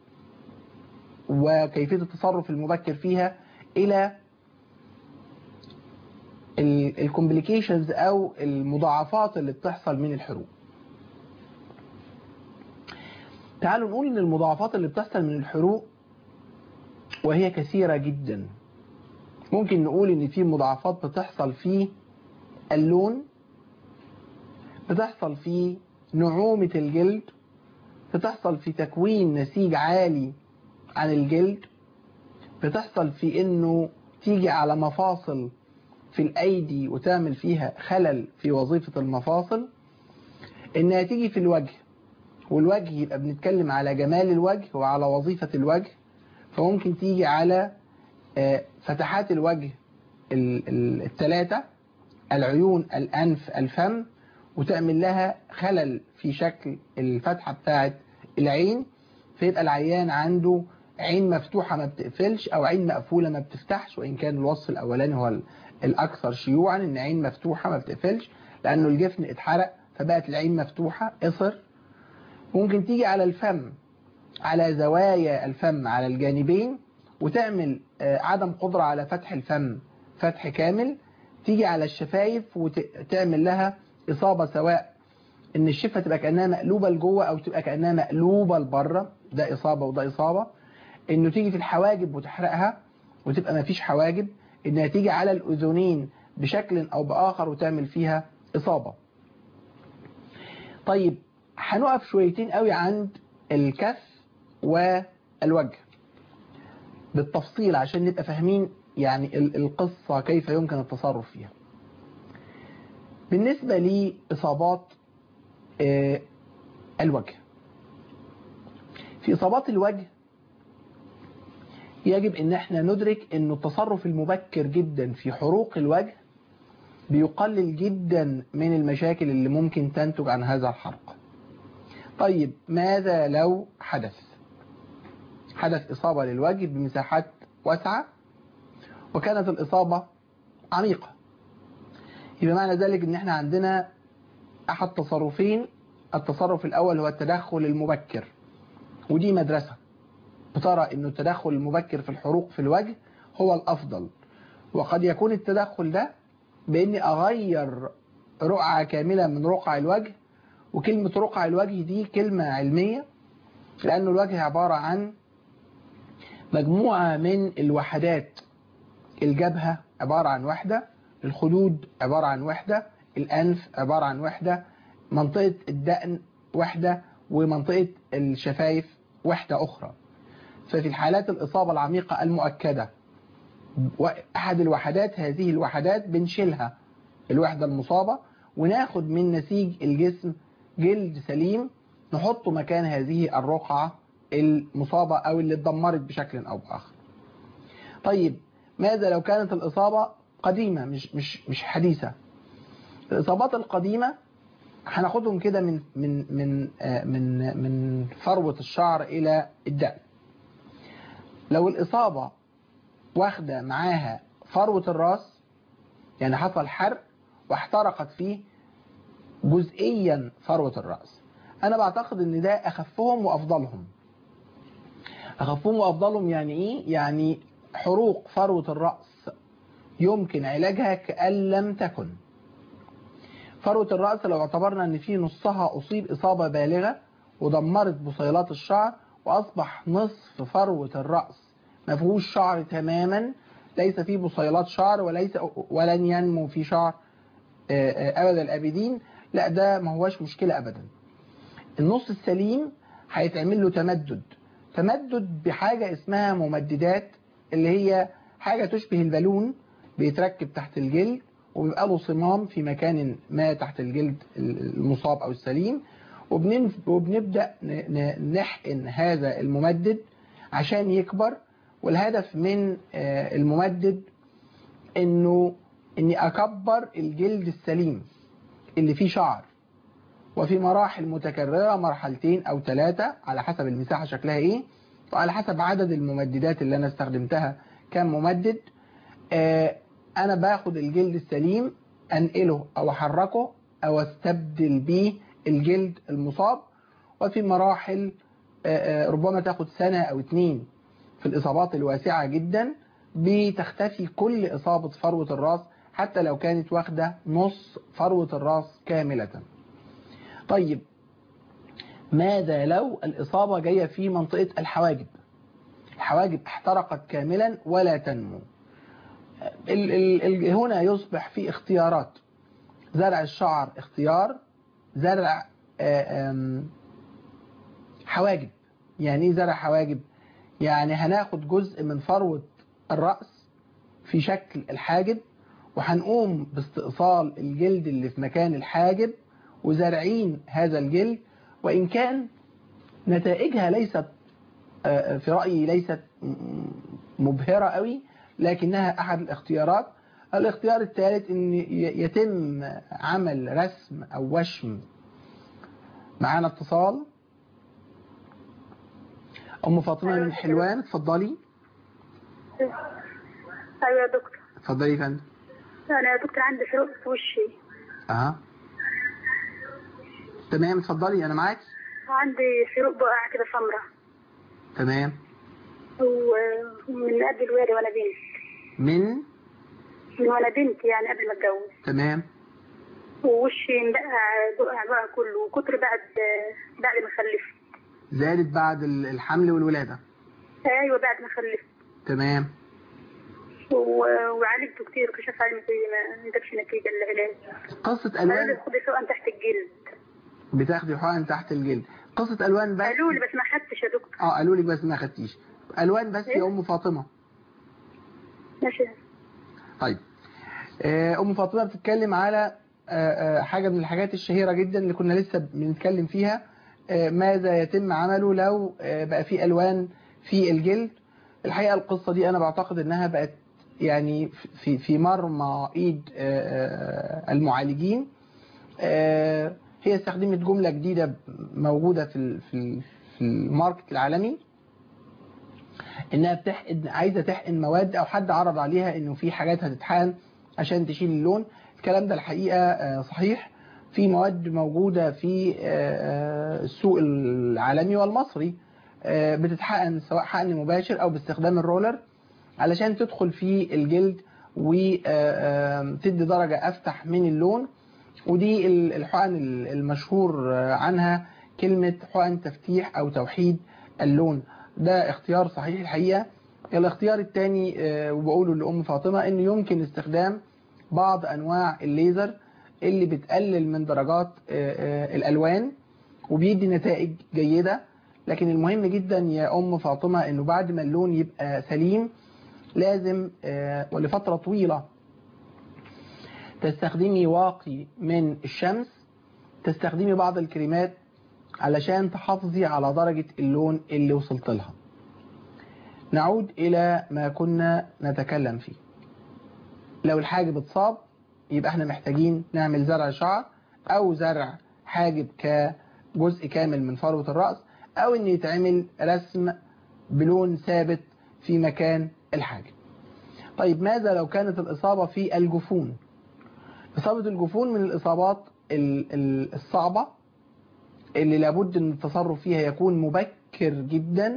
وكيفية التصرف المبكر فيها إلى الكومبليكيشنز أو المضاعفات اللي بتحصل من الحروق تعالوا نقول ان المضاعفات اللي بتحصل من الحروق وهي كثيرة جدا ممكن نقول ان في مضاعفات بتحصل في اللون بتحصل في نعومة الجلد بتحصل في تكوين نسيج عالي عن الجلد بتحصل في انه تيجي على مفاصل في الايدي وتعمل فيها خلل في وظيفة المفاصل انها تيجي في الوجه والوجه يبقى بنتكلم على جمال الوجه وعلى وظيفة الوجه فممكن تيجي على آه، فتحات الوجه الثلاثة العيون الأنف الفم وتعمل لها خلل في شكل الفتحة بتاعت العين فيبقى العيان عنده عين مفتوحة ما بتقفلش أو عين مقفولة ما بتفتحش وإن كان الوصف الأولاني هو ال- الأكثر شيوعا إن عين مفتوحة ما بتقفلش لأنه الجفن اتحرق فبقت العين مفتوحة قصر ممكن تيجي على الفم على زوايا الفم على الجانبين وتعمل آه، عدم قدرة على فتح الفم فتح كامل تيجي على الشفايف وتعمل لها إصابة سواء إن الشفة تبقى كأنها مقلوبة لجوه أو تبقى كأنها مقلوبة لبره ده إصابة وده إصابة إنه تيجي في الحواجب وتحرقها وتبقى مفيش حواجب إنها تيجي على الأذنين بشكل أو بآخر وتعمل فيها إصابة طيب هنقف شويتين قوي عند الكف والوجه بالتفصيل عشان نبقى فاهمين يعني ال- القصة كيف يمكن التصرف فيها بالنسبة لإصابات آه، الوجه في إصابات الوجه يجب ان احنا ندرك ان التصرف المبكر جدا في حروق الوجه بيقلل جدا من المشاكل اللي ممكن تنتج عن هذا الحرق طيب ماذا لو حدث حدث إصابة للوجه بمساحات واسعة وكانت الإصابة عميقة يبقى معنى ذلك ان احنا عندنا احد تصرفين التصرف الاول هو التدخل المبكر ودي مدرسة بترى انه التدخل المبكر في الحروق في الوجه هو الافضل وقد يكون التدخل ده باني اغير رقعة كاملة من رقع الوجه وكلمة رقع الوجه دي كلمة علمية لأنه الوجه عبارة عن مجموعة من الوحدات الجبهة عبارة عن وحدة الخدود عبارة عن وحدة الأنف عبارة عن وحدة منطقة الدقن وحدة ومنطقة الشفايف وحدة أخرى ففي الحالات الإصابة العميقة المؤكدة أحد الوحدات هذه الوحدات بنشيلها الوحدة المصابة وناخد من نسيج الجسم جلد سليم نحطه مكان هذه الرقعة المصابة أو اللي اتدمرت بشكل أو بآخر طيب ماذا لو كانت الإصابة قديمة مش مش مش حديثة الإصابات القديمة هناخدهم كده من من من آه من من فروة الشعر إلى الدقن لو الإصابة واخدة معاها فروة الراس يعني حصل حرق واحترقت فيه جزئيا فروة الرأس أنا بعتقد أن ده أخفهم وأفضلهم أخفهم وأفضلهم يعني إيه؟ يعني حروق فروة الرأس يمكن علاجها كأن لم تكن فروة الرأس لو اعتبرنا أن في نصها أصيب إصابة بالغة ودمرت بصيلات الشعر وأصبح نصف فروة الرأس ما فيهوش شعر تماما ليس فيه بصيلات شعر وليس ولن ينمو في شعر أبد الأبدين لا ده ما هوش مشكلة أبدا النص السليم هيتعمل له تمدد تمدد بحاجة اسمها ممددات اللي هي حاجة تشبه البالون بيتركب تحت الجلد وبيبقى له صمام في مكان ما تحت الجلد المصاب أو السليم وبنبدأ نحقن هذا الممدد عشان يكبر والهدف من الممدد انه اني اكبر الجلد السليم اللي فيه شعر وفي مراحل متكررة مرحلتين او ثلاثة على حسب المساحة شكلها ايه وعلى حسب عدد الممددات اللي انا استخدمتها كم ممدد آه انا باخد الجلد السليم انقله او احركه او استبدل بيه الجلد المصاب وفي مراحل آه ربما تاخد سنة او اتنين في الاصابات الواسعة جدا بتختفي كل اصابة فروة الراس حتى لو كانت واخدة نص فروة الراس كاملة طيب ماذا لو الإصابة جاية في منطقة الحواجب الحواجب احترقت كاملا ولا تنمو ال ال ال هنا يصبح في اختيارات زرع الشعر اختيار زرع حواجب يعني ايه زرع حواجب يعني هناخد جزء من فروة الرأس في شكل الحاجب وهنقوم باستئصال الجلد اللي في مكان الحاجب وزارعين هذا الجلد وإن كان نتائجها ليست في رأيي ليست مبهرة قوي لكنها أحد الاختيارات الاختيار الثالث أن يتم عمل رسم أو وشم معانا اتصال أم فاطمة من حلوان اتفضلي أيوة يا دكتور اتفضلي يا فندم أنا يا دكتور عندي حروق في وشي أها تمام اتفضلي أنا معاك عندي حروق بقع كده سمرة تمام ومن قبل الوالي وأنا بنت من من وأنا بنت يعني قبل ما أتجوز تمام ووشي مبقع بقع بقى كله وكتر بعد بعد ما خلفت زادت بعد الحمل والولادة أيوة بعد ما خلفت تمام وعالجته كتير وكشف علي ما جابش نتيجة العلاج قصة ألوان خدي حقن تحت الجلد بتاخدي حقن تحت الجلد قصة ألوان بس قالوا لي بس ما خدتش يا دكتور اه قالوا لك بس ما خدتيش ألوان بس يا إيه؟ أم فاطمة ماشي طيب آه، أم فاطمة بتتكلم على آه، آه، حاجة من الحاجات الشهيرة جدا اللي كنا لسه بنتكلم فيها آه، ماذا يتم عمله لو آه، بقى في ألوان في الجلد الحقيقة القصة دي أنا بعتقد إنها بقت يعني في في مرمى إيد آه، آه، المعالجين آه، هي استخدمت جملة جديدة موجودة في ال- في ال- في الماركت العالمي انها بتحقن عايزه تحقن مواد او حد عرض عليها انه في حاجات هتتحقن عشان تشيل اللون الكلام ده الحقيقه آه، صحيح في مواد موجوده في آه، آه، السوق العالمي والمصري آه، بتتحقن سواء حقن مباشر او باستخدام الرولر علشان تدخل في الجلد وتدي درجه افتح من اللون ودي ال- الحقن ال- المشهور آه، عنها كلمه حقن تفتيح او توحيد اللون ده اختيار صحيح الحقيقة الاختيار الثاني وبقوله لأم فاطمة انه يمكن استخدام بعض انواع الليزر اللي بتقلل من درجات آه، آه، الالوان وبيدي نتائج جيدة لكن المهم جدا يا ام فاطمة انه بعد ما اللون يبقى سليم لازم آه، ولفترة طويلة تستخدمي واقي من الشمس تستخدمي بعض الكريمات علشان تحافظي على درجة اللون اللي وصلت لها نعود إلى ما كنا نتكلم فيه لو الحاجب اتصاب يبقى احنا محتاجين نعمل زرع شعر أو زرع حاجب كجزء كامل من فروة الرأس أو إن يتعمل رسم بلون ثابت في مكان الحاجب طيب ماذا لو كانت الإصابة في الجفون إصابة الجفون من الإصابات ال- ال- الصعبة اللي لابد ان التصرف فيها يكون مبكر جدا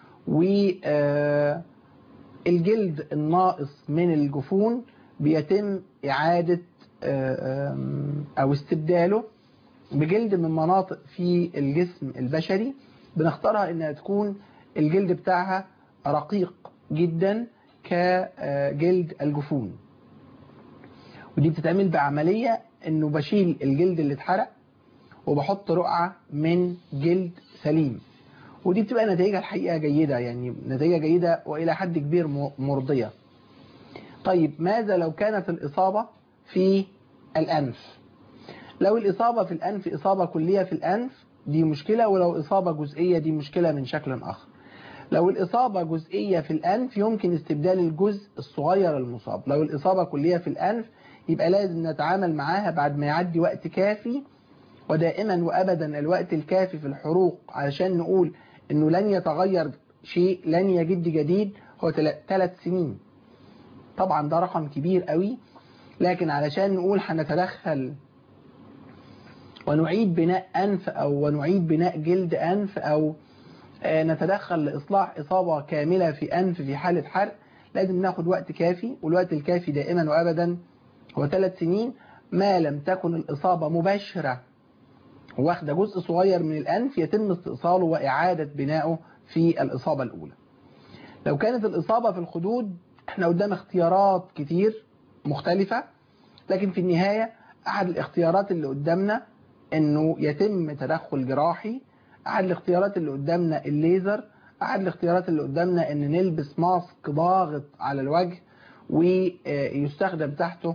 والجلد الناقص من الجفون بيتم إعادة آه، آم، أو استبداله بجلد من مناطق في الجسم البشري بنختارها إنها تكون الجلد بتاعها رقيق جدا كجلد الجفون ودي بتتعمل بعملية إنه بشيل الجلد اللي اتحرق وبحط رقعة من جلد سليم ودي بتبقى نتائجها الحقيقة جيدة يعني نتيجة جيدة وإلى حد كبير م- مرضية طيب ماذا لو كانت الإصابة في الأنف لو الإصابة في الأنف إصابة كلية في الأنف دي مشكلة ولو إصابة جزئية دي مشكلة من شكل آخر لو الإصابة جزئية في الأنف يمكن استبدال الجزء الصغير المصاب لو الإصابة كلية في الأنف يبقى لازم نتعامل معاها بعد ما يعدي وقت كافي ودائما وأبدا الوقت الكافي في الحروق علشان نقول أنه لن يتغير شيء لن يجد جديد هو ثلاث سنين طبعا ده رقم كبير قوي لكن علشان نقول هنتدخل ونعيد بناء أنف أو ونعيد بناء جلد أنف أو آه، نتدخل لإصلاح إصابة كاملة في أنف في حالة حرق لازم ناخد وقت كافي والوقت الكافي دائما وأبدا هو ثلاث سنين ما لم تكن الإصابة مباشرة واخدة جزء صغير من الأنف يتم استئصاله وإعادة بنائه في الإصابة الأولى لو كانت الإصابة في الخدود احنا قدام اختيارات كتير مختلفة لكن في النهاية أحد الاختيارات اللي قدامنا انه يتم تدخل جراحي احد الاختيارات اللي قدامنا الليزر احد الاختيارات اللي قدامنا ان نلبس ماسك ضاغط على الوجه ويستخدم تحته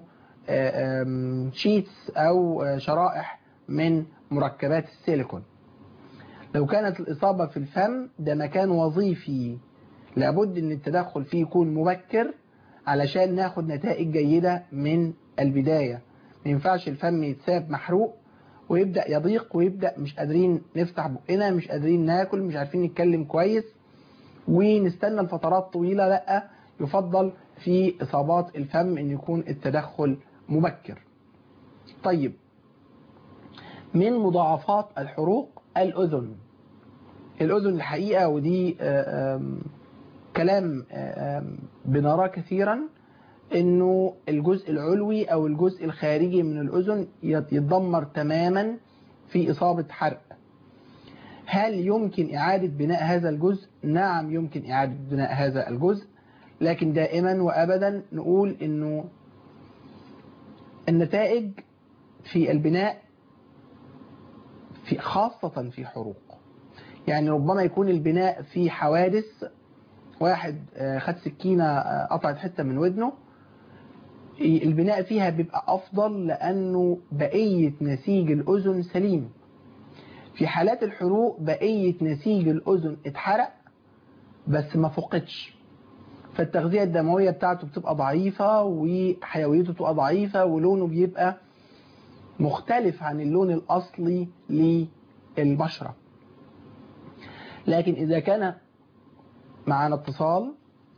شيتس او شرائح من مركبات السيليكون لو كانت الإصابة في الفم ده مكان وظيفي لابد ان التدخل فيه يكون مبكر علشان ناخد نتائج جيدة من البداية ما ينفعش الفم يتساب محروق ويبدأ يضيق ويبدأ مش قادرين نفتح بقنا مش قادرين ناكل مش عارفين نتكلم كويس ونستنى لفترات طويلة لا يفضل في إصابات الفم ان يكون التدخل مبكر طيب من مضاعفات الحروق الأذن الأذن الحقيقة ودي آم كلام آم بنراه كثيرا انه الجزء العلوي او الجزء الخارجي من الأذن يتدمر تماما في إصابة حرق هل يمكن إعادة بناء هذا الجزء؟ نعم يمكن إعادة بناء هذا الجزء لكن دائما وأبدا نقول انه النتائج في البناء في خاصة في حروق يعني ربما يكون البناء في حوادث واحد آه، خد سكينة آه، قطعت حتة من ودنه البناء فيها بيبقى أفضل لأنه بقية نسيج الأذن سليم في حالات الحروق بقية نسيج الأذن اتحرق بس ما فقدش فالتغذية الدموية بتاعته بتبقى ضعيفة وحيويته بتبقى ضعيفة ولونه بيبقى مختلف عن اللون الأصلي للبشرة لكن إذا كان معنا اتصال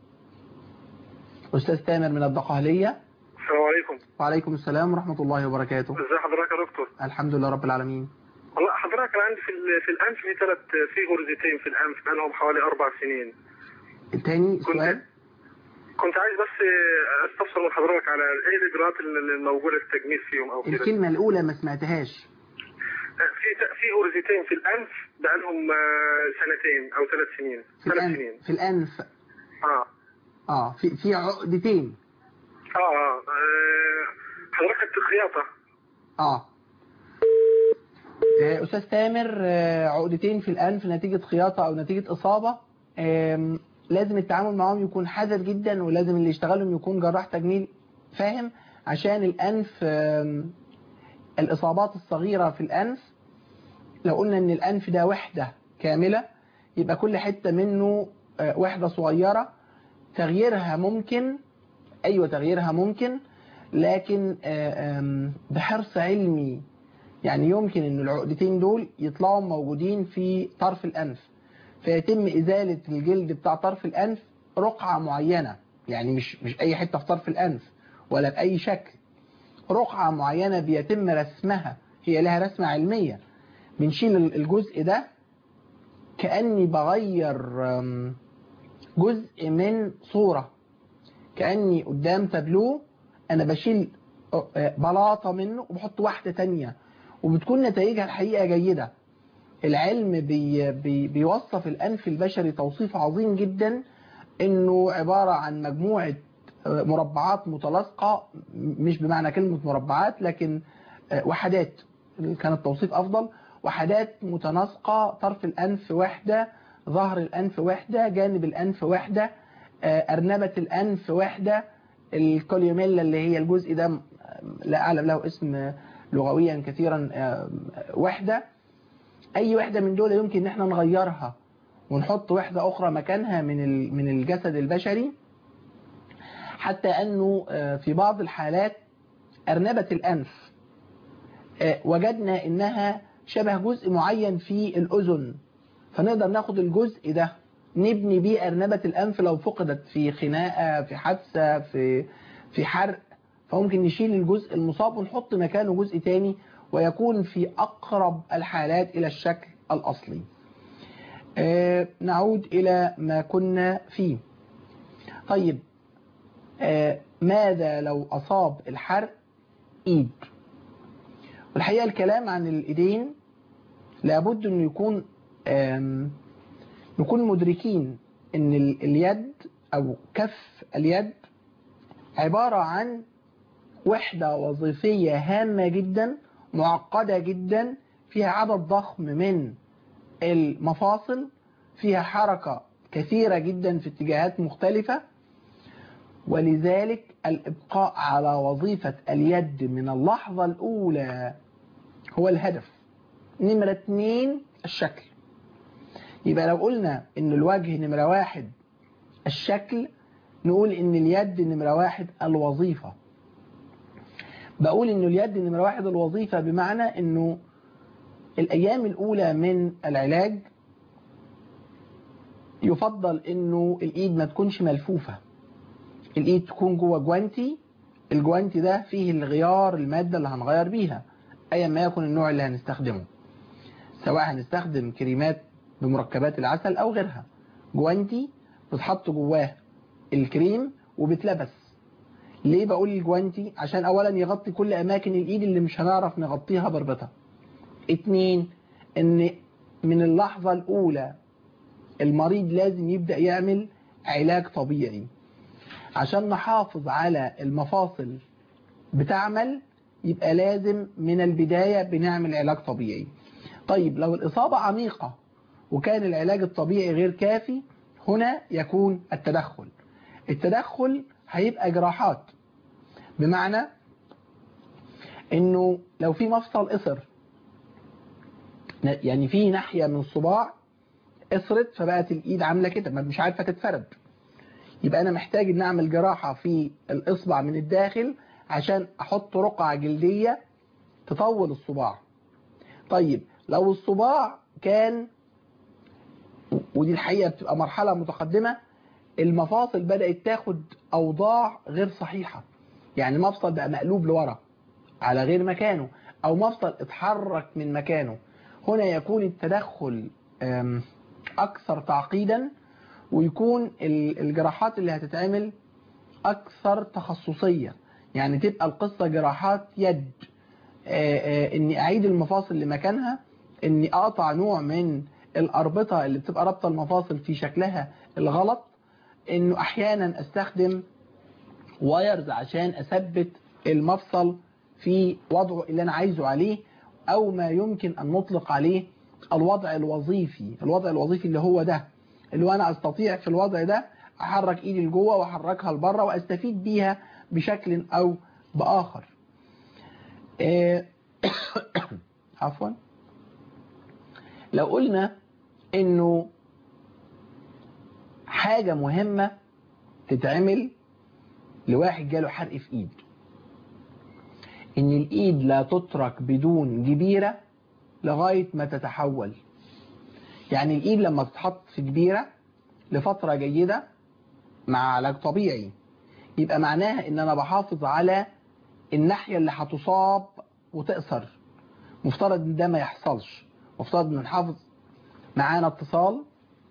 أستاذ تامر من الدقهلية السلام عليكم وعليكم السلام ورحمة الله وبركاته ازي حضرتك يا دكتور الحمد لله رب العالمين والله حضرتك انا عندي في ال- في الانف في ثلاث في غرزتين في الانف بقالهم حوالي اربع سنين تاني سؤال كنت عايز بس استفسر من حضرتك على ايه الاجراءات اللي الموجوده للتجميل فيهم او كده الكلمة الأولى ما سمعتهاش في في غرزتين في الانف بقالهم آه، سنتين او ثلاث سنين في ثلاث الأنف سنين في الأنف اه اه في في عقدتين اه اه آه، حضرتك الخياطه اه آه، أستاذ تامر آه، عقدتين في الأنف نتيجة خياطة أو نتيجة إصابة آم، لازم التعامل معهم يكون حذر جدا ولازم اللي يشتغلهم يكون جراح تجميل فاهم عشان الأنف آم، الإصابات الصغيرة في الأنف لو قلنا إن الأنف ده وحدة كاملة يبقى كل حتة منه آه، وحدة صغيرة تغييرها ممكن أيوة تغييرها ممكن لكن آه، آم، بحرص علمي يعني يمكن ان العقدتين دول يطلعوا موجودين في طرف الانف فيتم ازالة الجلد بتاع طرف الانف رقعة معينة يعني مش مش اي حتة في طرف الانف ولا باي شكل رقعة معينة بيتم رسمها هي لها رسمة علمية بنشيل الجزء ده كأني بغير آم، جزء من صورة كأني قدام تابلو أنا بشيل آه، بلاطة منه وبحط واحدة تانية وبتكون نتائجها الحقيقة جيدة العلم بي بي بيوصف الأنف البشري توصيف عظيم جدا إنه عبارة عن مجموعة آه، مربعات متلاصقة مش بمعنى كلمة مربعات لكن آه، وحدات كان التوصيف أفضل وحدات متناسقة طرف الأنف وحدة ظهر الأنف وحدة جانب الأنف وحدة آه، أرنبة الأنف وحدة الكوليوميلا اللي هي الجزء ده م- لا أعلم له اسم آه، لغويا كثيرا آه، وحدة أي وحدة من دول يمكن إن احنا نغيرها ونحط وحدة أخرى مكانها من ال- من الجسد البشري حتى أنه آه، في بعض الحالات أرنبة الأنف آه، وجدنا إنها شبه جزء معين في الأذن فنقدر ناخد الجزء ده نبني بيه أرنبة الأنف لو فقدت في خناقة في حادثة في في حرق فممكن نشيل الجزء المصاب ونحط مكانه جزء تاني ويكون في أقرب الحالات إلى الشكل الأصلي آه، نعود إلى ما كنا فيه طيب آه، ماذا لو أصاب الحرق إيد والحقيقة الكلام عن الإيدين لابد أنه يكون آم، نكون مدركين أن ال- اليد أو كف اليد عبارة عن وحدة وظيفية هامة جدا معقدة جدا فيها عدد ضخم من المفاصل فيها حركة كثيرة جدا في اتجاهات مختلفة ولذلك الإبقاء على وظيفة اليد من اللحظة الأولى هو الهدف نمرة اتنين الشكل يبقى لو قلنا ان الوجه نمرة واحد الشكل نقول ان اليد نمرة واحد الوظيفة بقول ان اليد نمرة واحد الوظيفة بمعنى انه الايام الاولى من العلاج يفضل انه الايد ما تكونش ملفوفة الايد تكون جوه جوانتي الجوانتي ده فيه الغيار المادة اللي هنغير بيها ايا ما يكن النوع اللي هنستخدمه سواء هنستخدم كريمات بمركبات العسل او غيرها جوانتي بتحط جواه الكريم وبتلبس ليه بقول الجوانتي عشان اولا يغطي كل اماكن الايد اللي مش هنعرف نغطيها بربطها اتنين ان من اللحظة الاولى المريض لازم يبدأ يعمل علاج طبيعي عشان نحافظ على المفاصل بتعمل يبقى لازم من البداية بنعمل علاج طبيعي طيب لو الإصابة عميقة وكان العلاج الطبيعي غير كافي هنا يكون التدخل التدخل هيبقى جراحات بمعنى انه لو في مفصل قصر يعني في ناحية من الصباع قصرت فبقت الايد عاملة كده ما مش عارفة تتفرد يبقى انا محتاج ان اعمل جراحة في الاصبع من الداخل عشان احط رقعة جلدية تطول الصباع طيب لو الصباع كان ودي الحقيقة بتبقى مرحلة متقدمة المفاصل بدأت تاخد أوضاع غير صحيحة يعني مفصل بقى مقلوب لورا على غير مكانه أو مفصل اتحرك من مكانه هنا يكون التدخل أكثر تعقيدا ويكون الجراحات اللي هتتعمل أكثر تخصصية يعني تبقى القصة جراحات يد اني اعيد المفاصل لمكانها اني اقطع نوع من الاربطة اللي بتبقى رابطة المفاصل في شكلها الغلط انه احيانا استخدم وايرز عشان اثبت المفصل في وضعه اللي انا عايزه عليه او ما يمكن ان نطلق عليه الوضع الوظيفي الوضع الوظيفي اللي هو ده اللي هو انا استطيع في الوضع ده احرك ايدي لجوه واحركها لبره واستفيد بيها بشكل او باخر عفوا لو قلنا انه حاجة مهمة تتعمل لواحد جاله حرق في ايد ان الايد لا تترك بدون جبيرة لغاية ما تتحول يعني الايد لما تتحط في جبيرة لفترة جيدة مع علاج طبيعي يبقى معناها ان انا بحافظ على الناحية اللي هتصاب وتقصر مفترض ان ده ما يحصلش مفترض ان نحافظ معانا اتصال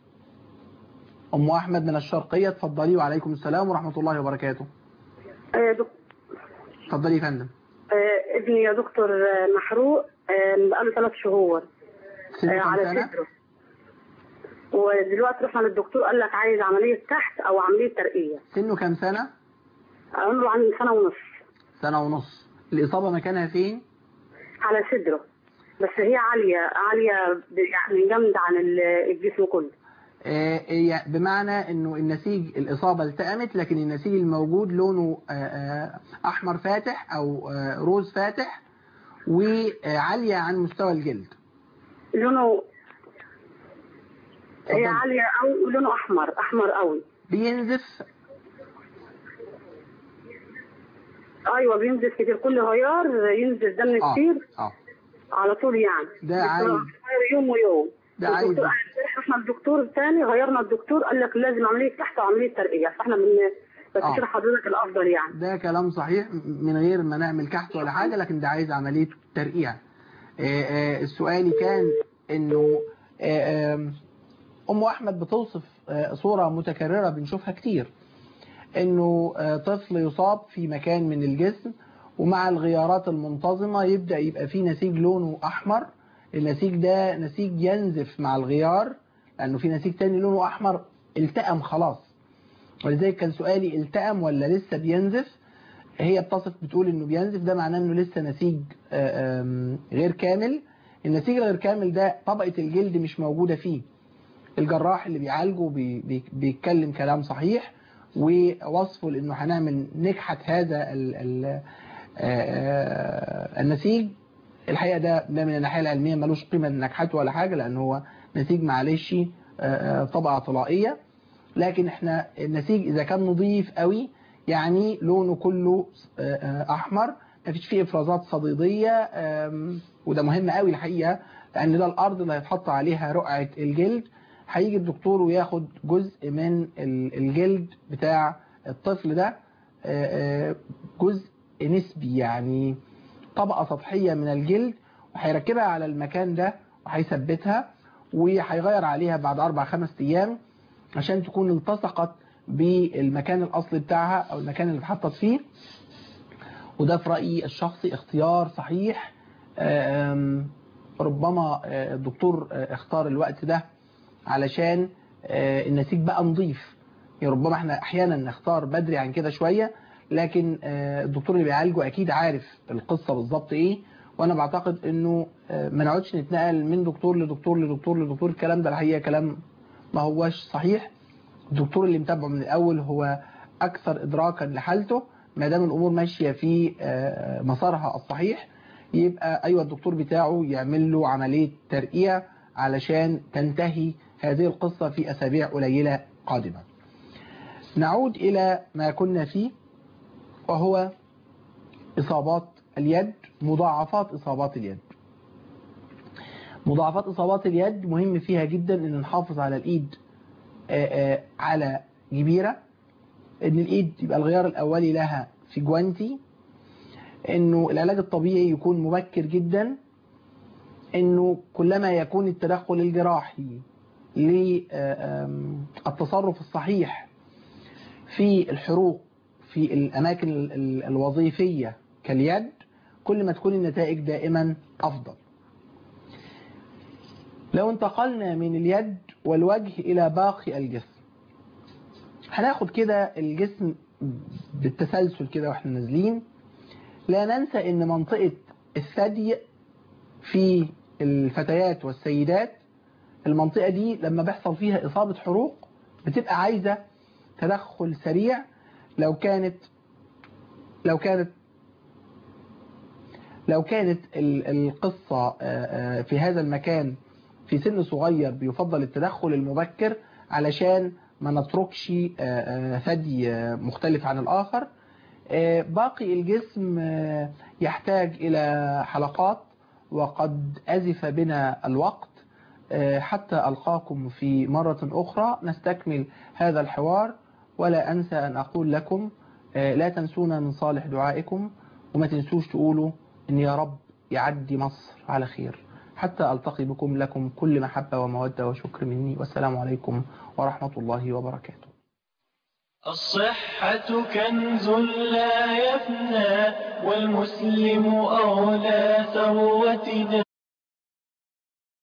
ام احمد من الشرقية اتفضلي وعليكم السلام ورحمة الله وبركاته يا دكتور اتفضلي يا فندم آه ابني يا دكتور آه، محروق آه، بقاله ثلاث شهور سنه آه، كام على سنة؟ صدره ودلوقتي رحنا للدكتور قال لك عايز عملية تحت أو عملية ترقية سنه كام سنة عمره عن سنة ونص سنة ونص الإصابة مكانها فين على صدره بس هي عالية عالية ب- يعني جامدة عن ال- الجسم كله آه، هي بمعنى انه النسيج الإصابة التأمت لكن النسيج الموجود لونه آه، آه، أحمر فاتح أو آه، روز فاتح وعالية عن مستوى الجلد لونه هي اتفضل. عالية أوي ولونه أحمر أحمر قوي بينزف أيوة بينزل كتير كل غيار ينزل دم آه، كتير اه على طول يعني ده عايز غير يوم ويوم ده عايز الدكتور قال احنا الدكتور الثاني غيرنا الدكتور قال لك لازم عمليه تحت وعمليه ترقيه فاحنا بن آه. بستشير حضرتك الافضل يعني ده كلام صحيح من غير ما نعمل كحت ولا حاجة لكن ده عايز عملية ترقيع آه، آه، السؤال كان انه آه، آم، ام احمد بتوصف آه، صورة متكررة بنشوفها كتير انه آه، طفل يصاب في مكان من الجسم ومع الغيارات المنتظمة يبدأ يبقى فيه نسيج لونه احمر النسيج ده نسيج ينزف مع الغيار لانه في نسيج تاني لونه احمر التئم خلاص ولذلك كان سؤالي التئم ولا لسه بينزف هي بتصف بتقول انه بينزف ده معناه انه لسه نسيج آه، آم، غير كامل النسيج الغير كامل ده طبقة الجلد مش موجودة فيه الجراح اللي بيعالجه بي بي بيتكلم كلام صحيح ووصفه لانه هنعمل نكحة هذا ال ال آه، النسيج الحقيقة ده ده من الناحية العلمية ملوش قيمة نكحته ولا حاجة لأن هو نسيج معلش آه، آه، طبقة طلائية لكن احنا النسيج إذا كان نظيف قوي يعني لونه كله آه، آه، أحمر مفيش فيه إفرازات صديدية آم، وده مهم قوي الحقيقة لأن ده الأرض اللي هيتحط عليها رقعة الجلد هيجي الدكتور وياخد جزء من ال- الجلد بتاع الطفل ده آه، آه، جزء نسبي يعني طبقة سطحية من الجلد وهيركبها على المكان ده وهيثبتها وهيغير عليها بعد أربع خمس أيام عشان تكون التصقت بالمكان الأصلي بتاعها أو المكان اللي اتحطت فيه وده في رأيي الشخصي اختيار صحيح آم، ربما آه، الدكتور آه، اختار الوقت ده علشان آه، النسيج بقى نظيف يعني ربما احنا احيانا نختار بدري عن كده شوية لكن آه، الدكتور اللي بيعالجه اكيد عارف القصة بالظبط ايه وانا بعتقد انه آه، ما نقعدش نتنقل من دكتور لدكتور لدكتور لدكتور الكلام ده الحقيقه كلام ما هوش صحيح الدكتور اللي متابعه من الاول هو اكثر ادراكا لحالته ما دام الامور ماشيه في آه، مسارها الصحيح يبقى ايوه الدكتور بتاعه يعمل له عمليه ترقيه علشان تنتهي هذه القصه في اسابيع قليله قادمه. نعود الى ما كنا فيه وهو اصابات اليد مضاعفات اصابات اليد. مضاعفات اصابات اليد مهم فيها جدا ان نحافظ على الايد آه، آه، على جبيره ان الايد يبقى الغيار الاولي لها في جوانتي انه العلاج الطبيعي يكون مبكر جدا انه كلما يكون التدخل الجراحي للتصرف الصحيح في الحروق في الاماكن ال- ال- الوظيفيه كاليد كل ما تكون النتائج دائما افضل لو انتقلنا من اليد والوجه الى باقي الجسم هناخد كده الجسم بالتسلسل كده واحنا نازلين لا ننسى ان منطقة الثدي في الفتيات والسيدات المنطقة دي لما بيحصل فيها إصابة حروق بتبقى عايزة تدخل سريع لو كانت لو كانت لو كانت ال- القصة آه، آه، في هذا المكان في سن صغير بيفضل التدخل المبكر علشان ما نتركش آه، آه، ثدي آه، مختلف عن الآخر آه، باقي الجسم آه، يحتاج إلى حلقات وقد أزف بنا الوقت آه، حتى ألقاكم في مرة أخرى نستكمل هذا الحوار ولا أنسى أن أقول لكم آه، لا تنسونا من صالح دعائكم وما تنسوش تقولوا إن يا رب يعدي مصر على خير حتى ألتقي بكم لكم كل محبة ومودة وشكر مني والسلام عليكم ورحمة الله وبركاته الصحة كنز لا يفنى والمسلم أولى ثروتنا